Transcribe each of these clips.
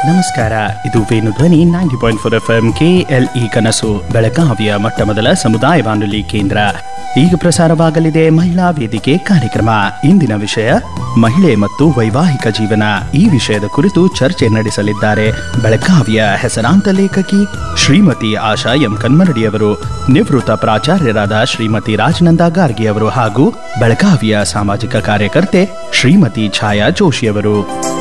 ನಮಸ್ಕಾರ ಇದು Venu Dhwani ninety point four F M K L E ಕನಸು ಬೆಳಗಾವಿಯ ಮೊಟ್ಟ ಮೊದಲ ಸಮುದಾಯ ಬಾನುಲಿ ಕೇಂದ್ರ ಈಗ ಪ್ರಸಾರವಾಗಲಿದೆ ಮಹಿಳಾ ವೇದಿಕೆ ಕಾರ್ಯಕ್ರಮ ಇಂದಿನ ವಿಷಯ ಮಹಿಳೆ ಮತ್ತು ವೈವಾಹಿಕ ಜೀವನ ಈ ವಿಷಯದ ಕುರಿತು ಚರ್ಚೆ ನಡೆಸಲಿದ್ದಾರೆ ಬೆಳಗಾವಿಯ ಹೆಸರಾಂತ ಲೇಖಕಿ ಶ್ರೀಮತಿ ಆಶಾ ಎಂ ಕನ್ಮರಡಿಯವರು ನಿವೃತ್ತ ಪ್ರಾಚಾರ್ಯರಾದ ಶ್ರೀಮತಿ ರಾಜನಂದ ಗಾರ್ಗಿ ಅವರು ಹಾಗೂ ಬೆಳಗಾವಿಯ ಸಾಮಾಜಿಕ ಕಾರ್ಯಕರ್ತೆ ಶ್ರೀಮತಿ ಛಾಯಾ ಜೋಶಿಯವರು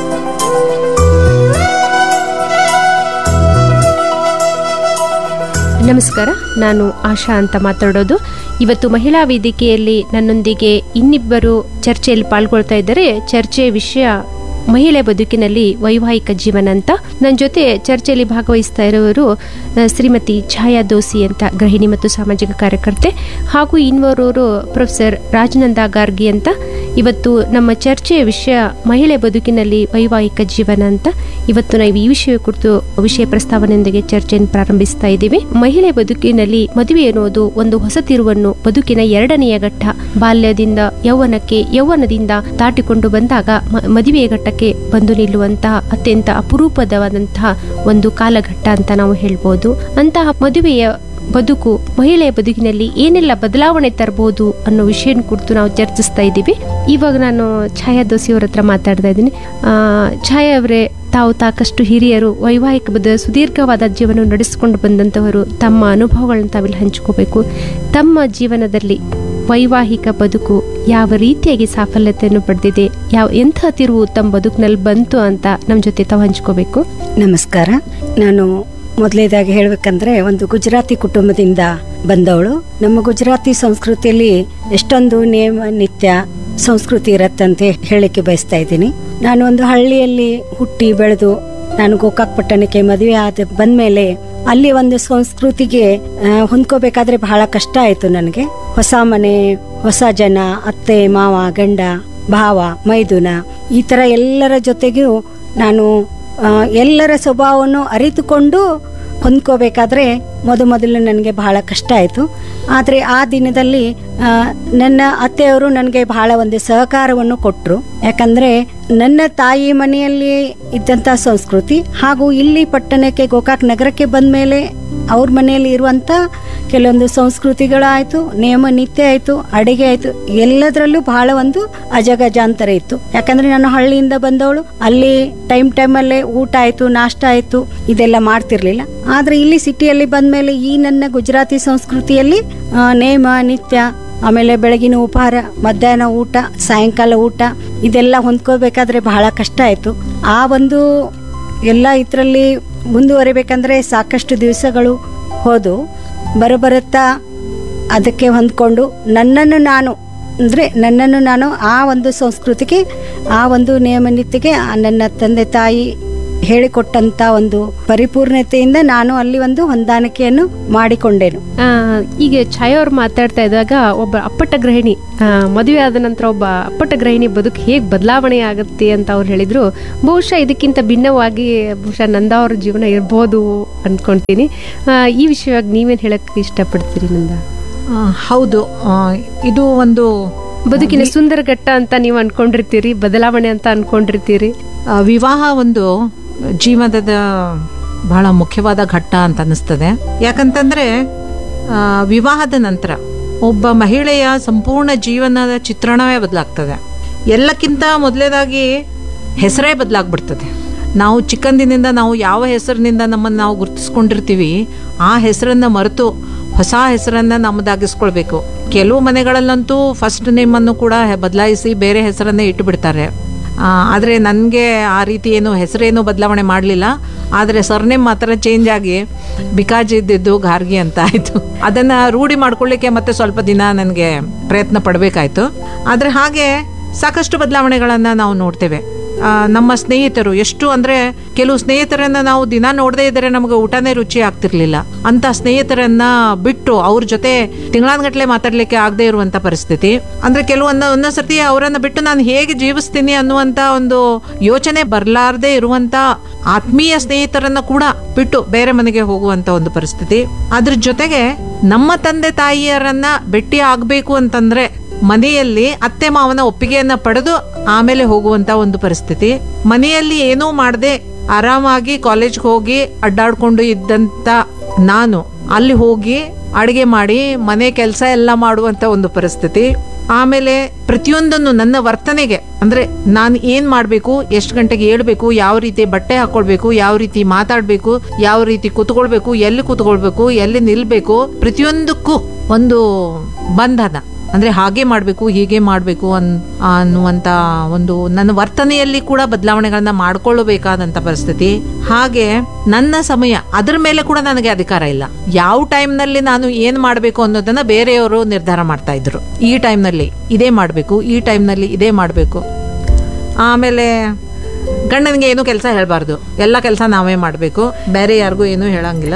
ನಮಸ್ಕಾರ ನಾನು ಆಶಾ ಅಂತ ಮಾತಾಡೋದು ಇವತ್ತು ಮಹಿಳಾ ವೇದಿಕೆಯಲ್ಲಿ ನನ್ನೊಂದಿಗೆ ಇನ್ನಿಬ್ಬರು ಚರ್ಚೆಯಲ್ಲಿ ಪಾಲ್ಗೊಳ್ತಾ ಇದ್ದಾರೆ ಚರ್ಚೆಯ ವಿಷಯ ಮಹಿಳೆ ಬದುಕಿನಲ್ಲಿ ವೈವಾಹಿಕ ಜೀವನ ಅಂತ ನನ್ನ ಜೊತೆ ಚರ್ಚೆಯಲ್ಲಿ ಭಾಗವಹಿಸ್ತಾ ಇರೋರು ಆ, ಶ್ರೀಮತಿ ಛಾಯಾ ದೋಸಿ ಅಂತ ಗೃಹಿಣಿ ಮತ್ತು ಸಾಮಾಜಿಕ ಕಾರ್ಯಕರ್ತೆ ಹಾಗೂ ಇನ್ನೋರವರು ಪ್ರೊಫೆಸರ್ ರಾಜನಂದ ಗಾರ್ಗಿ ಅಂತ ಇವತ್ತು ನಮ್ಮ ಚರ್ಚೆಯ ವಿಷಯ ಮಹಿಳೆ ಬದುಕಿನಲ್ಲಿ ವೈವಾಹಿಕ ಜೀವನ ಅಂತ ಇವತ್ತು ನಾವು ಈ ವಿಷಯ ಕುರಿತು ವಿಷಯ ಪ್ರಸ್ತಾವನೆಯೊಂದಿಗೆ ಚರ್ಚೆಯನ್ನು ಪ್ರಾರಂಭಿಸ್ತಾ ಇದ್ದೀವಿ ಮಹಿಳೆ ಬದುಕಿನಲ್ಲಿ ಮದುವೆ ಎನ್ನುವುದು ಒಂದು ಹೊಸ ತಿರುವನ್ನು ಬದುಕಿನ ಎರಡನೆಯ ಘಟ್ಟ ಬಾಲ್ಯದಿಂದ ಯೌವನಕ್ಕೆ ಯೌವನದಿಂದ ದಾಟಿಕೊಂಡು ಬಂದಾಗ ಮ- ಮದುವೆಯ ಘಟ್ಟಕ್ಕೆ ಬಂದು ನಿಲ್ಲುವಂತಹ ಅತ್ಯಂತ ಅಪರೂಪದವಾದಂತಹ ಒಂದು ಕಾಲಘಟ್ಟ ಅಂತ ನಾವು ಹೇಳ್ಬೋದು ಅಂತಹ ಮದುವೆಯ ಬದುಕು ಮಹಿಳೆಯ ಬದುಕಿನಲ್ಲಿ ಏನೆಲ್ಲ ಬದಲಾವಣೆ ತರಬಹುದು ಅನ್ನೋ ವಿಷಯ ಕುರಿತು ನಾವು ಚರ್ಚಿಸ್ತಾ ಇದ್ದೀವಿ ಇವಾಗ ನಾನು ಛಾಯಾ ದೋಸಿಯವರ ಹತ್ರ ಮಾತಾಡ್ತಾ ಇದ್ದೀನಿ ಆ, ಛಾಯಾ ಅವರೇ ತಾವು ಸಾಕಷ್ಟು ಹಿರಿಯರು ವೈವಾಹಿಕ ಬದ ಸುದೀರ್ಘವಾದ ಜೀವನ ನಡೆಸಿಕೊಂಡು ಬಂದಂಥವರು ತಮ್ಮ ಅನುಭವಗಳನ್ನ ತಾವಿಲ್ಲಿ ಹಂಚ್ಕೋಬೇಕು ತಮ್ಮ ಜೀವನದಲ್ಲಿ ವೈವಾಹಿಕ ಬದುಕು ಯಾವ ರೀತಿಯಾಗಿ ಸಾಫಲ್ಯತೆಯನ್ನು ಪಡೆದಿದೆ ಯಾವ ಎಂಥ ತಿರುವು ತಮ್ಮ ಬದುಕಿನಲ್ಲಿ ಬಂತು ಅಂತ ನಮ್ಮ ಜೊತೆ ತಾವು ಹಂಚ್ಕೋಬೇಕು ನಮಸ್ಕಾರ ನಾನು ಮೊದಲೇದಾಗಿ ಹೇಳ್ಬೇಕಂದ್ರೆ ಒಂದು ಗುಜರಾತಿ ಕುಟುಂಬದಿಂದ ಬಂದವಳು ನಮ್ಮ ಗುಜರಾತಿ ಸಂಸ್ಕೃತಿಯಲ್ಲಿ ಎಷ್ಟೊಂದು ನಿಯಮ ನಿತ್ಯ ಸಂಸ್ಕೃತಿ ಇರತ್ತಂತೆ ಹೇಳಲಿಕ್ಕೆ ಬಯಸ್ತಾ ಇದ್ದೀನಿ ನಾನು ಒಂದು ಹಳ್ಳಿಯಲ್ಲಿ ಹುಟ್ಟಿ ಬೆಳೆದು ನಾನು ಗೋಕಾಕ್ ಪಟ್ಟಣಕ್ಕೆ ಮದುವೆ ಆದ ಬಂದ್ಮೇಲೆ ಅಲ್ಲಿ ಒಂದು ಸಂಸ್ಕೃತಿಗೆ ಆ, ಹೊಂದ್ಕೋಬೇಕಾದ್ರೆ ಬಹಳ ಕಷ್ಟ ಆಯ್ತು ನನಗೆ ಹೊಸ ಮನೆ ಹೊಸ ಜನ ಅತ್ತೆ ಮಾವ ಗಂಡ ಭಾವ ಮೈದುನ ಈ ತರ ಎಲ್ಲರ ಜೊತೆಗೂ ನಾನು ಆ, ಎಲ್ಲರ ಸ್ವಭಾವವನ್ನು ಅರಿತುಕೊಂಡು ಹೊಂದ್ಕೋಬೇಕಾದ್ರೆ ಮೊದ ಮೊದಲು ನನಗೆ ಬಹಳ ಕಷ್ಟ ಆಯಿತು ಆದರೆ ಆ ದಿನದಲ್ಲಿ ಆ, ನನ್ನ ಅತ್ತೆಯವರು ನನಗೆ ಬಹಳ ಒಂದು ಸಹಕಾರವನ್ನು ಕೊಟ್ಟರು ಯಾಕಂದರೆ ನನ್ನ ತಾಯಿ ಮನೆಯಲ್ಲಿ ಇದ್ದಂಥ ಸಂಸ್ಕೃತಿ ಹಾಗೂ ಇಲ್ಲಿ ಪಟ್ಟಣಕ್ಕೆ ಗೋಕಾಕ್ ನಗರಕ್ಕೆ ಬಂದ ಮೇಲೆ ಅವ್ರ ಮನೆಯಲ್ಲಿ ಇರುವಂಥ ಕೆಲವೊಂದು ಸಂಸ್ಕೃತಿಗಳಾಯಿತು ನಿಯಮ ನಿತ್ಯ ಆಯಿತು ಅಡಿಗೆ ಆಯಿತು ಎಲ್ಲದರಲ್ಲೂ ಬಹಳ ಒಂದು ಅಜಗಜಾಂತರ ಇತ್ತು ಯಾಕಂದ್ರೆ ನಾನು ಹಳ್ಳಿಯಿಂದ ಬಂದವಳು ಅಲ್ಲಿ ಟೈಮ್ ಟೈಮಲ್ಲೇ ಊಟ ಆಯಿತು ನಾಷ್ಟ ಆಯಿತು ಇದೆಲ್ಲ ಮಾಡ್ತಿರ್ಲಿಲ್ಲ ಆದರೆ ಇಲ್ಲಿ ಸಿಟಿಯಲ್ಲಿ ಬಂದಮೇಲೆ ಈ ನನ್ನ ಗುಜರಾತಿ ಸಂಸ್ಕೃತಿಯಲ್ಲಿ ಆ, ನೇಮ ನಿತ್ಯ ಆಮೇಲೆ ಬೆಳಗಿನ ಉಪಹಾರ ಮಧ್ಯಾಹ್ನ ಊಟ ಸಾಯಂಕಾಲ ಊಟ ಇದೆಲ್ಲ ಹೊಂದ್ಕೋಬೇಕಾದ್ರೆ ಬಹಳ ಕಷ್ಟ ಆಯಿತು ಆ ಒಂದು ಎಲ್ಲ ಇದರಲ್ಲಿ ಮುಂದುವರಿಬೇಕಂದ್ರೆ ಸಾಕಷ್ಟು ದಿವಸಗಳು ಹೋದು ಬರಬರುತ್ತಾ ಅದಕ್ಕೆ ಹೊಂದ್ಕೊಂಡು ನನ್ನನ್ನು ನಾನು ಅಂದರೆ ನನ್ನನ್ನು ನಾನು ಆ ಒಂದು ಸಂಸ್ಕೃತಿಗೆ ಆ ಒಂದು ನಿಯಮನಿತಿಗೆ ಆ ನನ್ನ ತಂದೆ ತಾಯಿ ಹೇಳಿಕೊಟ್ಟಂತ ಒಂದು ಪರಿಪೂರ್ಣತೆಯಿಂದ ನಾನು ಅಲ್ಲಿ ಒಂದು ಹೊಂದಾಣಿಕೆಯನ್ನು ಮಾಡಿಕೊಂಡೆನು ಆ, ಈಗ ಛಾಯಾ ಅವ್ರು ಮಾತಾಡ್ತಾ ಇದ್ದಾಗ ಒಬ್ಬ ಅಪ್ಪಟ ಗೃಹಿಣಿ ಆ, ಮದುವೆ ಆದ ನಂತರ ಒಬ್ಬ ಅಪ್ಪಟ ಗೃಹಿಣಿ ಬದುಕು ಹೇಗೆ ಬದಲಾವಣೆ ಆಗುತ್ತೆ ಅಂತ ಅವ್ರು ಹೇಳಿದ್ರು ಬಹುಶಃ ಇದಕ್ಕಿಂತ ಭಿನ್ನವಾಗಿ ಬಹುಶಃ ನಂದ ಅವ್ರ ಜೀವನ ಇರ್ಬೋದು ಅನ್ಕೊಂತೀನಿ ಆ, ಈ ವಿಷಯವಾಗಿ ನೀವೇನು ಹೇಳಕ್ ಇಷ್ಟಪಡ್ತೀರಿ ನಂದ ಆ, ಹೌದು ಆ, ಇದು ಒಂದು ಬದುಕಿನ ಸುಂದರ ಘಟ್ಟ ಅಂತ ನೀವು ಅನ್ಕೊಂಡಿರ್ತೀರಿ ಬದಲಾವಣೆ ಅಂತ ಅನ್ಕೊಂಡಿರ್ತೀರಿ ಆ, ವಿವಾಹ ಒಂದು ಜೀವನದ ಬಹಳ ಮುಖ್ಯವಾದ ಘಟ್ಟ ಅಂತ ಅನ್ನಿಸ್ತದೆ ಯಾಕಂತಂದ್ರೆ ಆ, ವಿವಾಹದ ನಂತರ ಒಬ್ಬ ಮಹಿಳೆಯ ಸಂಪೂರ್ಣ ಜೀವನದ ಚಿತ್ರಣವೇ ಬದಲಾಗ್ತದೆ ಎಲ್ಲಕ್ಕಿಂತ ಮೊದಲೇದಾಗಿ ಹೆಸರೇ ಬದಲಾಗ್ಬಿಡ್ತದೆ ನಾವು ಚಿಕ್ಕಂದಿನಿಂದ ನಾವು ಯಾವ ಹೆಸರಿನಿಂದ ನಮ್ಮನ್ನು ನಾವು ಗುರುತಿಸ್ಕೊಂಡಿರ್ತೀವಿ ಆ ಹೆಸರನ್ನ ಮರೆತು ಹೊಸ ಹೆಸರನ್ನ ನಮ್ಮದಾಗಿಸ್ಕೊಳ್ಬೇಕು ಕೆಲವು ಮನೆಗಳಲ್ಲಂತೂ ಫಸ್ಟ್ ನೇಮನ್ನು ಕೂಡ ಬದಲಾಯಿಸಿ ಬೇರೆ ಹೆಸರನ್ನೇ ಇಟ್ಟುಬಿಡ್ತಾರೆ ಆ, ಆದರೆ ನನಗೆ ಆ ರೀತಿ ಏನು ಹೆಸರೇನು ಬದಲಾವಣೆ ಮಾಡಲಿಲ್ಲ ಆದರೆ ಸರ್ನೇಮ್ ಮಾತ್ರ ಚೇಂಜ್ ಆಗಿ ಬಿಕಾಜಿ ಇದ್ದಿದ್ದು ಗಾರ್ಗಿ ಅಂತ ಆಯಿತು ಅದನ್ನು ರೂಢಿ ಮಾಡ್ಕೊಳ್ಳಿಕ್ಕೆ ಮತ್ತೆ ಸ್ವಲ್ಪ ದಿನ ನನಗೆ ಪ್ರಯತ್ನ ಪಡಬೇಕಾಯ್ತು ಆದರೆ ಹಾಗೆ ಸಾಕಷ್ಟು ಬದಲಾವಣೆಗಳನ್ನು ನಾವು ನೋಡ್ತೇವೆ ಆ, ನಮ್ಮ ಸ್ನೇಹಿತರು ಎಷ್ಟು ಅಂದರೆ ಕೆಲವು ಸ್ನೇಹಿತರನ್ನ ನಾವು ದಿನ ನೋಡದೇ ಇದ್ದರೆ ನಮಗೆ ಊಟನೇ ರುಚಿ ಆಗ್ತಿರ್ಲಿಲ್ಲ ಅಂತ ಸ್ನೇಹಿತರನ್ನ ಬಿಟ್ಟು ಅವ್ರ ಜೊತೆ ತಿಂಗಳಾನ್ಗಟ್ಲೆ ಮಾತಾಡ್ಲಿಕ್ಕೆ ಆಗದೆ ಇರುವಂತ ಪರಿಸ್ಥಿತಿ ಅಂದ್ರೆ ಕೆಲವೊಂದು ಒಂದೊಂದ್ಸತಿ ಅವರನ್ನ ಬಿಟ್ಟು ನಾನು ಹೇಗೆ ಜೀವಿಸ್ತೀನಿ ಅನ್ನುವಂತ ಒಂದು ಯೋಚನೆ ಬರ್ಲಾರ್ದೆ ಇರುವಂತ ಆತ್ಮೀಯ ಸ್ನೇಹಿತರನ್ನ ಕೂಡ ಬಿಟ್ಟು ಬೇರೆ ಮನೆಗೆ ಹೋಗುವಂತ ಒಂದು ಪರಿಸ್ಥಿತಿ ಅದ್ರ ಜೊತೆಗೆ ನಮ್ಮ ತಂದೆ ತಾಯಿಯರನ್ನ ಭೇಟಿ ಆಗ್ಬೇಕು ಅಂತಂದ್ರೆ ಮನೆಯಲ್ಲಿ ಅತ್ತೆ ಮಾವನ ಒಪ್ಪಿಗೆಯನ್ನ ಪಡೆದು ಆಮೇಲೆ ಹೋಗುವಂತ ಒಂದು ಪರಿಸ್ಥಿತಿ ಮನೆಯಲ್ಲಿ ಏನೂ ಮಾಡದೆ ಆರಾಮಾಗಿ ಕಾಲೇಜ್ಗೆ ಹೋಗಿ ಅಡ್ಡಾಡ್ಕೊಂಡು ಇದ್ದಂತ ನಾನು ಅಲ್ಲಿ ಹೋಗಿ ಅಡುಗೆ ಮಾಡಿ ಮನೆ ಕೆಲಸ ಎಲ್ಲ ಮಾಡುವಂತ ಒಂದು ಪರಿಸ್ಥಿತಿ ಆಮೇಲೆ ಪ್ರತಿಯೊಂದನ್ನು ನನ್ನ ವರ್ತನೆಗೆ ಅಂದ್ರೆ ನಾನು ಏನ್ ಮಾಡಬೇಕು ಎಷ್ಟು ಗಂಟೆಗೆ ಏಳ್ಬೇಕು ಯಾವ ರೀತಿ ಬಟ್ಟೆ ಹಾಕೊಳ್ಬೇಕು ಯಾವ ರೀತಿ ಮಾತಾಡ್ಬೇಕು ಯಾವ ರೀತಿ ಕೂತ್ಕೊಳ್ಬೇಕು ಎಲ್ಲಿ ಕೂತ್ಕೊಳ್ಬೇಕು ಎಲ್ಲಿ ನಿಲ್ಬೇಕು ಪ್ರತಿಯೊಂದಕ್ಕೂ ಒಂದು ಬಂಧನ ಅಂದ್ರೆ ಹಾಗೆ ಮಾಡಬೇಕು ಹೀಗೆ ಮಾಡಬೇಕು ಅನ್ ಅನ್ನುವಂತ ಒಂದು ನನ್ನ ವರ್ತನೆಯಲ್ಲಿ ಕೂಡ ಬದಲಾವಣೆಗಳನ್ನ ಮಾಡ್ಕೊಳ್ಳಬೇಕಾದಂತ ಪರಿಸ್ಥಿತಿ ಹಾಗೆ ನನ್ನ ಸಮಯ ಅದ್ರ ಮೇಲೆ ಕೂಡ ನನಗೆ ಅಧಿಕಾರ ಇಲ್ಲ ಯಾವ ಟೈಮ್ನಲ್ಲಿ ನಾನು ಏನ್ ಮಾಡಬೇಕು ಅನ್ನೋದನ್ನ ಬೇರೆಯವರು ನಿರ್ಧಾರ ಮಾಡ್ತಾ ಇದ್ರು ಈ ಟೈಮ್ನಲ್ಲಿ ಇದೇ ಮಾಡಬೇಕು ಈ ಟೈಮ್ನಲ್ಲಿ ಇದೇ ಮಾಡಬೇಕು ಆಮೇಲೆ ಗಂಡನಿಗೆ ಏನು ಕೆಲಸ ಹೇಳಬಾರ್ದು ಎಲ್ಲ ಕೆಲಸ ನಾವೇ ಮಾಡಬೇಕು ಬೇರೆ ಯಾರಿಗೂ ಏನೂ ಹೇಳಂಗಿಲ್ಲ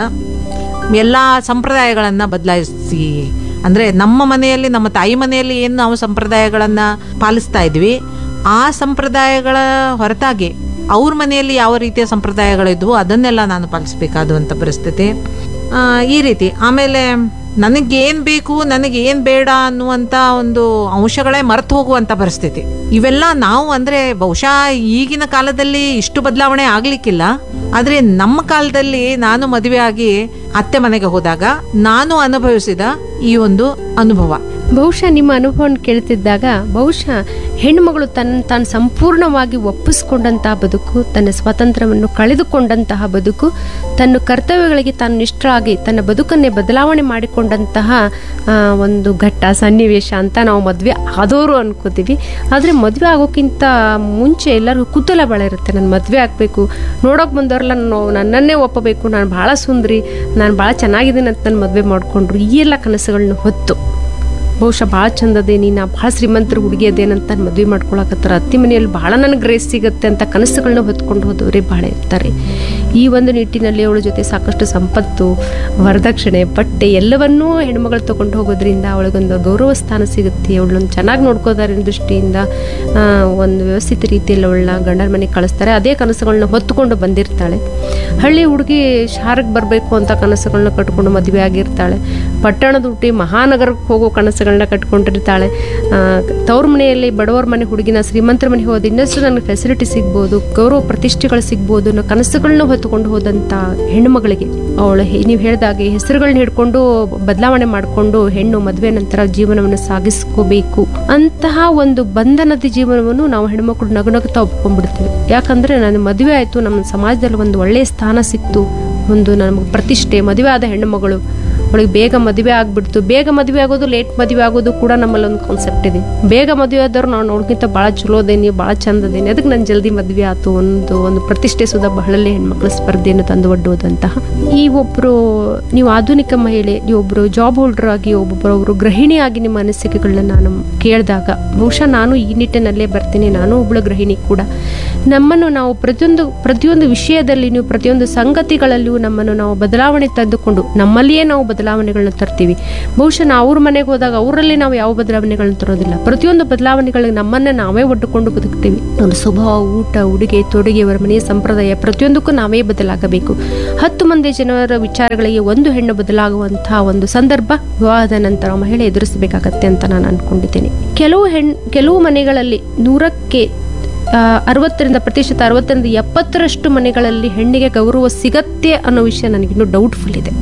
ಎಲ್ಲ ಸಂಪ್ರದಾಯಗಳನ್ನ ಬದಲಾಯಿಸಿ ಅಂದ್ರೆ ನಮ್ಮ ಮನೆಯಲ್ಲಿ ನಮ್ಮ ತಾಯಿ ಮನೆಯಲ್ಲಿ ಏನು ನಾವು ಸಂಪ್ರದಾಯಗಳನ್ನ ಪಾಲಿಸ್ತಾ ಇದ್ವಿ ಆ ಸಂಪ್ರದಾಯಗಳ ಹೊರತಾಗಿ ಅವ್ರ ಮನೆಯಲ್ಲಿ ಯಾವ ರೀತಿಯ ಸಂಪ್ರದಾಯಗಳಿದ್ವು ಅದನ್ನೆಲ್ಲ ನಾನು ಪಾಲಿಸ್ಬೇಕಾದಂಥ ಪರಿಸ್ಥಿತಿ ಆ, ಈ ರೀತಿ ಆಮೇಲೆ ನನಗೇನ್ ಬೇಕು ನನಗೇನ್ ಬೇಡ ಅನ್ನುವಂತ ಒಂದು ಅಂಶಗಳೇ ಮರೆತು ಹೋಗುವಂತ ಪರಿಸ್ಥಿತಿ ಇವೆಲ್ಲ ನಾವು ಅಂದ್ರೆ ಬಹುಶಃ ಈಗಿನ ಕಾಲದಲ್ಲಿ ಇಷ್ಟು ಬದಲಾವಣೆ ಆಗ್ಲಿಕ್ಕಿಲ್ಲ ಆದ್ರೆ ನಮ್ಮ ಕಾಲದಲ್ಲಿ ನಾನು ಮದುವೆ ಆಗಿ ಅತ್ತೆ ಮನೆಗೆ ಹೋದಾಗ ನಾನು ಅನುಭವಿಸಿದ ಈ ಒಂದು ಅನುಭವ ಬಹುಶಃ ನಿಮ್ಮ ಅನುಭವವನ್ನು ಕೇಳ್ತಿದ್ದಾಗ ಬಹುಶಃ ಹೆಣ್ಣುಮಗಳು ತನ್ನ ತಾನು ಸಂಪೂರ್ಣವಾಗಿ ಒಪ್ಪಿಸ್ಕೊಂಡಂತಹ ಬದುಕು ತನ್ನ ಸ್ವಾತಂತ್ರ್ಯವನ್ನು ಕಳೆದುಕೊಂಡಂತಹ ಬದುಕು ತನ್ನ ಕರ್ತವ್ಯಗಳಿಗೆ ತಾನು ನಿಷ್ಠರಾಗಿ ತನ್ನ ಬದುಕನ್ನೇ ಬದಲಾವಣೆ ಮಾಡಿಕೊಂಡಂತಹ ಆ, ಒಂದು ಘಟ್ಟ ಸನ್ನಿವೇಶ ಅಂತ ನಾವು ಮದುವೆ ಆದವರು ಅನ್ಕೋತೀವಿ ಆದರೆ ಮದುವೆ ಆಗೋಕ್ಕಿಂತ ಮುಂಚೆ ಎಲ್ಲರಿಗೂ ಕುತೂಹಲ ಭಾಳ ಇರುತ್ತೆ ನಾನು ಮದುವೆ ಆಗಬೇಕು ನೋಡೋಕೆ ಬಂದವರೆಲ್ಲ ನಾನು ನನ್ನನ್ನೇ ಒಪ್ಪಬೇಕು ನಾನು ಭಾಳ ಸುಂದರಿ ನಾನು ಭಾಳ ಚೆನ್ನಾಗಿದ್ದೀನಿ ಅಂತ ನನ್ನ ಮದುವೆ ಮಾಡಿಕೊಂಡ್ರು ಈ ಎಲ್ಲ ಕನಸುಗಳನ್ನ ಹೊತ್ತು ಬಹುಶಃ ಭಾಳ ಚಂದದೇನಿ ನಾ ಭಾಳ ಶ್ರೀಮಂತರ ಹುಡುಗಿ ಅದೇನಂತ ಮದುವೆ ಮಾಡ್ಕೊಳಕತ್ತಾರ ಅತ್ತಿ ಮನೆಯಲ್ಲಿ ಭಾಳ ನನಗೆ ಗ್ರೇಸ್ ಸಿಗುತ್ತೆ ಅಂತ ಕನಸುಗಳನ್ನ ಹೊತ್ಕೊಂಡು ಹೋದವರೇ ಭಾಳ ಇರ್ತಾರೆ ಈ ಒಂದು ನಿಟ್ಟಿನಲ್ಲಿ ಅವಳ ಜೊತೆ ಸಾಕಷ್ಟು ಸಂಪತ್ತು ವರದಕ್ಷಿಣೆ ಬಟ್ಟೆ ಎಲ್ಲವನ್ನೂ ಹೆಣ್ಮಗಳು ತಗೊಂಡು ಹೋಗೋದ್ರಿಂದ ಅವಳಿಗೊಂದು ಗೌರವ ಸ್ಥಾನ ಸಿಗುತ್ತೆ ಅವಳನ್ನು ಚೆನ್ನಾಗಿ ನೋಡ್ಕೋತಾರೆ ಅನ್ನೋ ದೃಷ್ಟಿಯಿಂದ ಆ, ಒಂದು ವ್ಯವಸ್ಥಿತ ರೀತಿಯಲ್ಲಿ ಅವಳನ್ನ ಗಂಡನ ಮನೆಗೆ ಕಳಿಸ್ತಾರೆ ಅದೇ ಕನಸುಗಳನ್ನ ಹೊತ್ತುಕೊಂಡು ಬಂದಿರ್ತಾಳೆ ಹಳ್ಳಿ ಹುಡುಗಿ ಶಾರಕ್ಕೆ ಬರಬೇಕು ಅಂತ ಕನಸುಗಳನ್ನ ಕಟ್ಕೊಂಡು ಮದುವೆ ಆಗಿರ್ತಾಳೆ ಪಟ್ಟಣದ ಹುಟ್ಟಿ ಮಹಾನಗರಕ್ಕೆ ಹೋಗೋ ಕನಸುಗಳನ್ನ ಕಟ್ಕೊಂಡಿರ್ತಾಳೆ ಆ, ತವ್ರ ಮನೆಯಲ್ಲಿ ಬಡವರ ಮನೆ ಹುಡುಗಿನ ಶ್ರೀಮಂತರ ಮನೆಗೆ ಹೋದ ಇನ್ನಷ್ಟು ನನಗೆ ಫೆಸಿಲಿಟಿ ಸಿಗ್ಬೋದು ಗೌರವ ಪ್ರತಿಷ್ಠೆಗಳು ಸಿಗ್ಬೋದು ಅನ್ನೋ ಕನಸುಗಳನ್ನ ಹೊತ್ತುಕೊಂಡು ಹೋದಂಥ ಹೆಣ್ಣುಮಗಳಿಗೆ ಅವಳು ನೀವು ಹೇಳಿದಾಗೆ ಹೆಸರುಗಳನ್ನ ಹಿಡ್ಕೊಂಡು ಬದಲಾವಣೆ ಮಾಡಿಕೊಂಡು ಹೆಣ್ಣು ಮದುವೆ ನಂತರ ಜೀವನವನ್ನು ಸಾಗಿಸ್ಕೋಬೇಕು ಅಂತಹ ಒಂದು ಬಂಧನದ ಜೀವನವನ್ನು ನಾವು ಹೆಣ್ಮಕ್ಳು ನಗುನಗುತ್ತಾ ಒಪ್ಕೊಂಡ್ಬಿಡ್ತೀವಿ ಯಾಕಂದ್ರೆ ನನ್ನ ಮದುವೆ ಆಯಿತು ನಮ್ಮ ಸಮಾಜದಲ್ಲಿ ಒಂದು ಒಳ್ಳೆಯ ಸ್ಥಾನ ಸಿಕ್ತು ಒಂದು ನಮಗೆ ಪ್ರತಿಷ್ಠೆ ಮದುವೆ ಆದ ಹೆಣ್ಣು ಮಗಳು ಅವಳಿಗೆ ಬೇಗ ಮದುವೆ ಆಗ್ಬಿಡ್ತು ಬೇಗ ಮದುವೆ ಆಗೋದು ಲೇಟ್ ಮದುವೆ ಆಗೋದು ಕೂಡ ನಮ್ಮಲ್ಲಿ ಒಂದು ಕಾನ್ಸೆಪ್ಟ್ ಇದೆ ಬೇಗ ಮದುವೆ ಆದವ್ರು ನಾವು ನೋಡ್ಕಿಂತ ಭಾಳ ಚಲೋ ಅದೇನಿ ಭಾಳ ಚಂದ ಅದೇನಿ ಅದಕ್ಕೆ ನಾನು ಜಲ್ದಿ ಮದುವೆ ಆಯ್ತು ಒಂದು ಒಂದು ಪ್ರತಿಷ್ಠೆ ಸುಧಾ ಬಹಳಲ್ಲೇ ಹೆಣ್ಮಕ್ಳ ಸ್ಪರ್ಧೆಯನ್ನು ತಂದು ಒಡ್ಡುವುದಂತಹ ಈ ಒಬ್ಬರು ನೀವು ಆಧುನಿಕ ಮಹಿಳೆ ನೀವೊಬ್ಬರು ಜಾಬ್ ಹೋಲ್ಡರ್ ಆಗಿ ಒಬ್ಬೊಬ್ಬರೊಬ್ಬರು ಗೃಹಿಣಿಯಾಗಿ ನಿಮ್ಮ ಅನಿಸಿಕೆಗಳನ್ನ ನಾನು ಕೇಳಿದಾಗ ಬಹುಶಃ ನಾನು ಈ ನಿಟ್ಟಿನಲ್ಲೇ ಬರ್ತೀನಿ ನಾನು ಒಬ್ಬಳು ಗೃಹಿಣಿ ಕೂಡ ನಮ್ಮನ್ನು ನಾವು ಪ್ರತಿಯೊಂದು ಪ್ರತಿಯೊಂದು ವಿಷಯದಲ್ಲಿ ನೀವು ಪ್ರತಿಯೊಂದು ಸಂಗತಿಗಳಲ್ಲಿಯೂ ನಮ್ಮನ್ನು ನಾವು ಬದಲಾವಣೆ ತಂದುಕೊಂಡು ನಮ್ಮಲ್ಲಿಯೇ ನಾವು ಬದಲಾವಣೆಗಳನ್ನ ತರ್ತೀವಿ ಬಹುಶಃ ನಾವು ಅವ್ರ ಮನೆಗೆ ಹೋದಾಗ ಅವರಲ್ಲಿ ನಾವು ಯಾವ ಬದಲಾವಣೆಗಳನ್ನ ತರೋದಿಲ್ಲ ಪ್ರತಿಯೊಂದು ಬದಲಾವಣೆಗಳಿಗೆ ನಮ್ಮನ್ನ ನಾವೇ ಒಡ್ಡುಕೊಂಡು ಬದುಕ್ತೀವಿ ಒಂದು ಸ್ವಭಾವ ಊಟ ಉಡುಗೆ ತೊಡುಗೆ ಅವರ ಮನೆಯ ಸಂಪ್ರದಾಯ ಪ್ರತಿಯೊಂದಕ್ಕೂ ನಾವೇ ಬದಲಾಗಬೇಕು ಹತ್ತು ಮಂದಿ ಜನರ ವಿಚಾರಗಳಿಗೆ ಒಂದು ಹೆಣ್ಣು ಬದಲಾಗುವಂತಹ ಒಂದು ಸಂದರ್ಭ ವಿವಾಹದ ನಂತರ ಮಹಿಳೆ ಎದುರಿಸಬೇಕಾಗತ್ತೆ ಅಂತ ನಾನು ಅನ್ಕೊಂಡಿದ್ದೇನೆ ಕೆಲವು ಹೆಣ್ ಕೆಲವು ಮನೆಗಳಲ್ಲಿ ನೂರಕ್ಕೆ ಆ, ಅರವತ್ತರಿಂದ ಪ್ರತಿಶತ ಅರವತ್ತರಿಂದ ಎಪ್ಪತ್ತರಷ್ಟು ಮನೆಗಳಲ್ಲಿ ಹೆಣ್ಣಿಗೆ ಗೌರವ ಸಿಗತ್ತೆ ಅನ್ನೋ ವಿಷಯ ನನಗಿನ್ನೂ ಡೌಟ್ಫುಲ್ ಇದೆ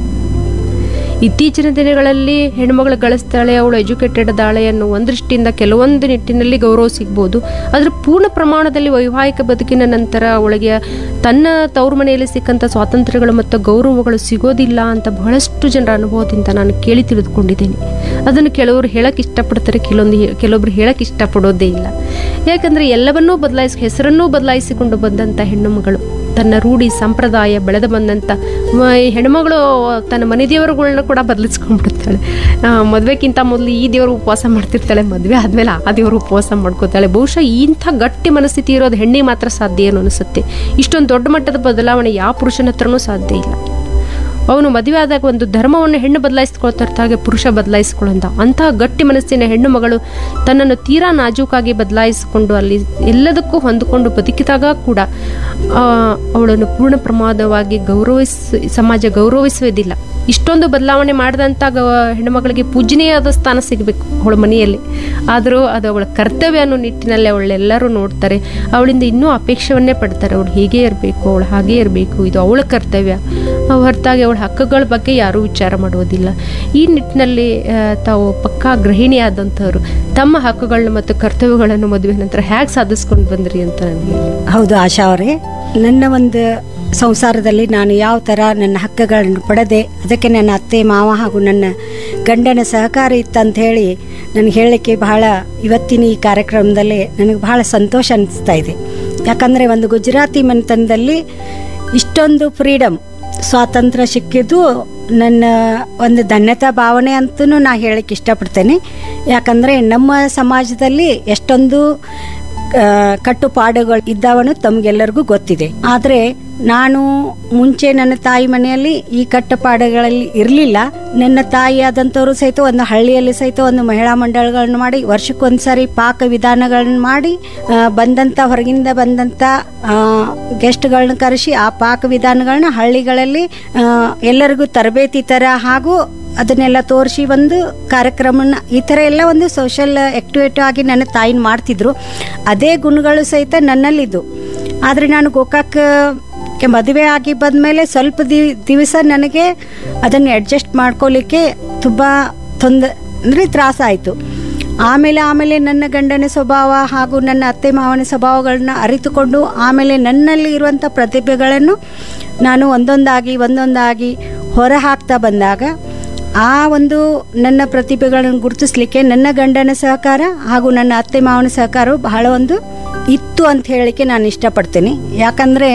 ಇತ್ತೀಚಿನ ದಿನಗಳಲ್ಲಿ ಹೆಣ್ಮಗಳು ಗಳಿಸ್ತಾಳೆ ಅವಳು ಎಜುಕೇಟೆಡ್ ಅದಾಳೆ ಅನ್ನೋ ಒಂದು ದೃಷ್ಟಿಯಿಂದ ಕೆಲವೊಂದು ನಿಟ್ಟಿನಲ್ಲಿ ಗೌರವ ಸಿಗ್ಬೋದು ಆದರೆ ಪೂರ್ಣ ಪ್ರಮಾಣದಲ್ಲಿ ವೈವಾಹಿಕ ಬದುಕಿನ ನಂತರ ಅವಳಿಗೆ ತನ್ನ ತವ್ರ ಮನೆಯಲ್ಲಿ ಸಿಕ್ಕಂಥ ಸ್ವಾತಂತ್ರ್ಯಗಳು ಮತ್ತು ಗೌರವಗಳು ಸಿಗೋದಿಲ್ಲ ಅಂತ ಬಹಳಷ್ಟು ಜನರ ಅನುಭವದಿಂದ ನಾನು ಕೇಳಿ ತಿಳಿದುಕೊಂಡಿದ್ದೇನೆ ಅದನ್ನು ಕೆಲವರು ಹೇಳಕ್ಕೆ ಇಷ್ಟಪಡ್ತಾರೆ ಕೆಲವೊಂದು ಹೇ- ಕೆಲವೊಬ್ರು ಹೇಳಕ್ಕೆ ಇಷ್ಟಪಡೋದೇ ಇಲ್ಲ ಯಾಕಂದರೆ ಎಲ್ಲವನ್ನೂ ಬದಲಾಯಿಸಿ ಹೆಸರನ್ನೂ ಬದಲಾಯಿಸಿಕೊಂಡು ಬಂದಂಥ ಹೆಣ್ಣು ಮಗಳು ತನ್ನ ರೂಢಿ ಸಂಪ್ರದಾಯ ಬೆಳೆದು ಬಂದಂಥ ಮ- ಈ ಹೆಣ್ಮಗಳು ತನ್ನ ಮನೆ ದೇವರುಗಳನ್ನ ಕೂಡ ಬದಲಿಸ್ಕೊಂಡ್ಬಿಡ್ತಾಳೆ ಮದುವೆಗಿಂತ ಮೊದಲು ಈ ದೇವರು ಉಪವಾಸ ಮಾಡ್ತಿರ್ತಾಳೆ ಮದುವೆ ಆದಮೇಲೆ ಆ ದೇವರು ಉಪವಾಸ ಮಾಡ್ಕೋತಾಳೆ ಬಹುಶಃ ಇಂಥ ಗಟ್ಟಿ ಮನಸ್ಥಿತಿ ಇರೋದು ಹೆಣ್ಣಿಗೆ ಮಾತ್ರ ಸಾಧ್ಯ ಏನು ಅನಿಸುತ್ತೆ ಇಷ್ಟೊಂದು ದೊಡ್ಡ ಮಟ್ಟದ ಬದಲಾವಣೆ ಯಾವ ಪುರುಷನ ಹತ್ರನೂ ಸಾಧ್ಯ ಇಲ್ಲ ಅವನು ಮದುವೆ ಆದಾಗ ಒಂದು ಧರ್ಮವನ್ನು ಹೆಣ್ಣು ಬದಲಾಯಿಸ್ಕೊಳ್ತಾ ಇರ್ತ ಹಾಗೆ ಪುರುಷ ಬದಲಾಯಿಸ್ಕೊಳ್ಳೋಂಥ ಅಂತಹ ಗಟ್ಟಿ ಮನಸ್ಸಿನ ಹೆಣ್ಣು ಮಗಳು ತನ್ನನ್ನು ತೀರಾ ನಾಜೂಕಾಗಿ ಬದಲಾಯಿಸಿಕೊಂಡು ಅಲ್ಲಿ ಎಲ್ಲದಕ್ಕೂ ಹೊಂದಿಕೊಂಡು ಬದುಕಿದಾಗ ಕೂಡ ಆ, ಅವಳನ್ನು ಪೂರ್ಣ ಪ್ರಮಾದವಾಗಿ ಗೌರವಿಸ್ ಸಮಾಜ ಗೌರವಿಸುವುದಿಲ್ಲ ಇಷ್ಟೊಂದು ಬದಲಾವಣೆ ಮಾಡಿದಂಥ ಗ ಹೆಣ್ಣುಮಗಳಿಗೆ ಪೂಜನೀಯವಾದ ಸ್ಥಾನ ಸಿಗಬೇಕು ಅವಳ ಮನೆಯಲ್ಲಿ ಆದರೂ ಅದು ಅವಳ ಕರ್ತವ್ಯ ಅನ್ನೋ ನಿಟ್ಟಿನಲ್ಲಿ ಅವಳೆಲ್ಲರೂ ನೋಡ್ತಾರೆ ಅವಳಿಂದ ಇನ್ನೂ ಅಪೇಕ್ಷವನ್ನೇ ಪಡ್ತಾರೆ ಅವಳು ಹೀಗೆ ಇರಬೇಕು ಅವಳು ಹಾಗೇ ಇರಬೇಕು ಇದು ಅವಳ ಕರ್ತವ್ಯ ಅವು ಹೊರತಾಗಿ ಅವಳ ಹಕ್ಕುಗಳ ಬಗ್ಗೆ ಯಾರೂ ವಿಚಾರ ಮಾಡುವುದಿಲ್ಲ ಈ ನಿಟ್ಟಿನಲ್ಲಿ ಆ, ತಾವು ಪಕ್ಕಾ ಗೃಹಿಣಿಯಾದಂಥವ್ರು ತಮ್ಮ ಹಕ್ಕುಗಳನ್ನ ಮತ್ತು ಕರ್ತವ್ಯಗಳನ್ನು ಮದುವೆ ನಂತರ ಹೇಗೆ ಸಾಧಿಸ್ಕೊಂಡು ಬಂದ್ರಿ ಅಂತ ನನಗೆ ಹೌದು ಆಶಾ ಅವರೇ ನನ್ನ ಒಂದು ಸಂಸಾರದಲ್ಲಿ ನಾನು ಯಾವ ಥರ ನನ್ನ ಹಕ್ಕುಗಳನ್ನು ಪಡೆದೆ ಅದಕ್ಕೆ ನನ್ನ ಅತ್ತೆ ಮಾವ ಹಾಗೂ ನನ್ನ ಗಂಡನ ಸಹಕಾರ ಇತ್ತಂತ ಹೇಳಿ ನನಗೆ ಹೇಳಲಿಕ್ಕೆ ಬಹಳ ಇವತ್ತಿನ ಈ ಕಾರ್ಯಕ್ರಮದಲ್ಲಿ ನನಗೆ ಬಹಳ ಸಂತೋಷ ಅನಿಸ್ತಾ ಇದೆ ಯಾಕಂದರೆ ಒಂದು ಗುಜರಾತಿ ಮನೆತನದಲ್ಲಿ ಇಷ್ಟೊಂದು ಫ್ರೀಡಮ್ ಸ್ವಾತಂತ್ರ್ಯ ಸಿಕ್ಕಿದ್ದು ನನ್ನ ಒಂದು ಧನ್ಯತಾ ಭಾವನೆ ಅಂತೂ ನಾ ಹೇಳಕ್ಕೆ ಇಷ್ಟಪಡ್ತೇನೆ ಯಾಕಂದರೆ ನಮ್ಮ ಸಮಾಜದಲ್ಲಿ ಎಷ್ಟೊಂದು ಆ, ಕಟ್ಟುಪಾಡುಗಳು ಇದ್ದಾವನು ತಮಗೆಲ್ಲರಿಗೂ ಗೊತ್ತಿದೆ ಆದರೆ ನಾನು ಮುಂಚೆ ನನ್ನ ತಾಯಿ ಮನೆಯಲ್ಲಿ ಈ ಕಟ್ಟುಪಾಡುಗಳಲ್ಲಿ ಇರಲಿಲ್ಲ ನನ್ನ ತಾಯಿ ಆದಂಥವರು ಸಹಿತ ಒಂದು ಹಳ್ಳಿಯಲ್ಲಿ ಸಹಿತ ಒಂದು ಮಹಿಳಾ ಮಂಡಳಗಳನ್ನು ಮಾಡಿ ವರ್ಷಕ್ಕೊಂದ್ಸರಿ ಪಾಕ ವಿಧಾನಗಳನ್ನ ಮಾಡಿ ಆ, ಬಂದಂಥ ಹೊರಗಿಂದ ಬಂದಂಥ ಗೆಸ್ಟ್ಗಳನ್ನ ಕರೆಸಿ ಆ ಪಾಕ ವಿಧಾನಗಳನ್ನ ಹಳ್ಳಿಗಳಲ್ಲಿ ಆ, ಎಲ್ಲರಿಗೂ ತರಬೇತಿ ಥರ ಹಾಗೂ ಅದನ್ನೆಲ್ಲ ತೋರಿಸಿ ಒಂದು ಕಾರ್ಯಕ್ರಮನ ಈ ಥರ ಎಲ್ಲ ಒಂದು ಸೋಷಲ್ ಆಕ್ಟಿವಿಟಿ ಆಗಿ ನನ್ನ ತಾಯಿನ ಮಾಡ್ತಿದ್ರು ಅದೇ ಗುಣಗಳು ಸಹಿತ ನನ್ನಲ್ಲಿದ್ದು ಆದರೆ ನಾನು ಗೋಕಾಕ್ಗೆ ಮದುವೆ ಆಗಿ ಬಂದಮೇಲೆ ಸ್ವಲ್ಪ ದಿವ್ ದಿವಸ ನನಗೆ ಅದನ್ನು ಅಡ್ಜಸ್ಟ್ ಮಾಡ್ಕೊಳ್ಳಿಕ್ಕೆ ತುಂಬ ತೊಂದರೆ ಅಂದರೆ ತ್ರಾಸಾಯಿತು ಆಮೇಲೆ ಆಮೇಲೆ ನನ್ನ ಗಂಡನ ಸ್ವಭಾವ ಹಾಗೂ ನನ್ನ ಅತ್ತೆ ಮಾವನ ಸ್ವಭಾವಗಳನ್ನ ಅರಿತುಕೊಂಡು ಆಮೇಲೆ ನನ್ನಲ್ಲಿ ಇರುವಂಥ ಪ್ರತಿಭೆಗಳನ್ನು ನಾನು ಒಂದೊಂದಾಗಿ ಒಂದೊಂದಾಗಿ ಹೊರ ಹಾಕ್ತಾ ಬಂದಾಗ ಆ ಒಂದು ನನ್ನ ಪ್ರತಿಭೆಗಳನ್ನು ಗುರುತಿಸ್ಲಿಕ್ಕೆ ನನ್ನ ಗಂಡನ ಸಹಕಾರ ಹಾಗೂ ನನ್ನ ಅತ್ತೆ ಮಾವನ ಸಹಕಾರವು ಬಹಳ ಒಂದು ಇತ್ತು ಅಂತ ಹೇಳಲಿಕ್ಕೆ ನಾನು ಇಷ್ಟಪಡ್ತೀನಿ ಯಾಕಂದರೆ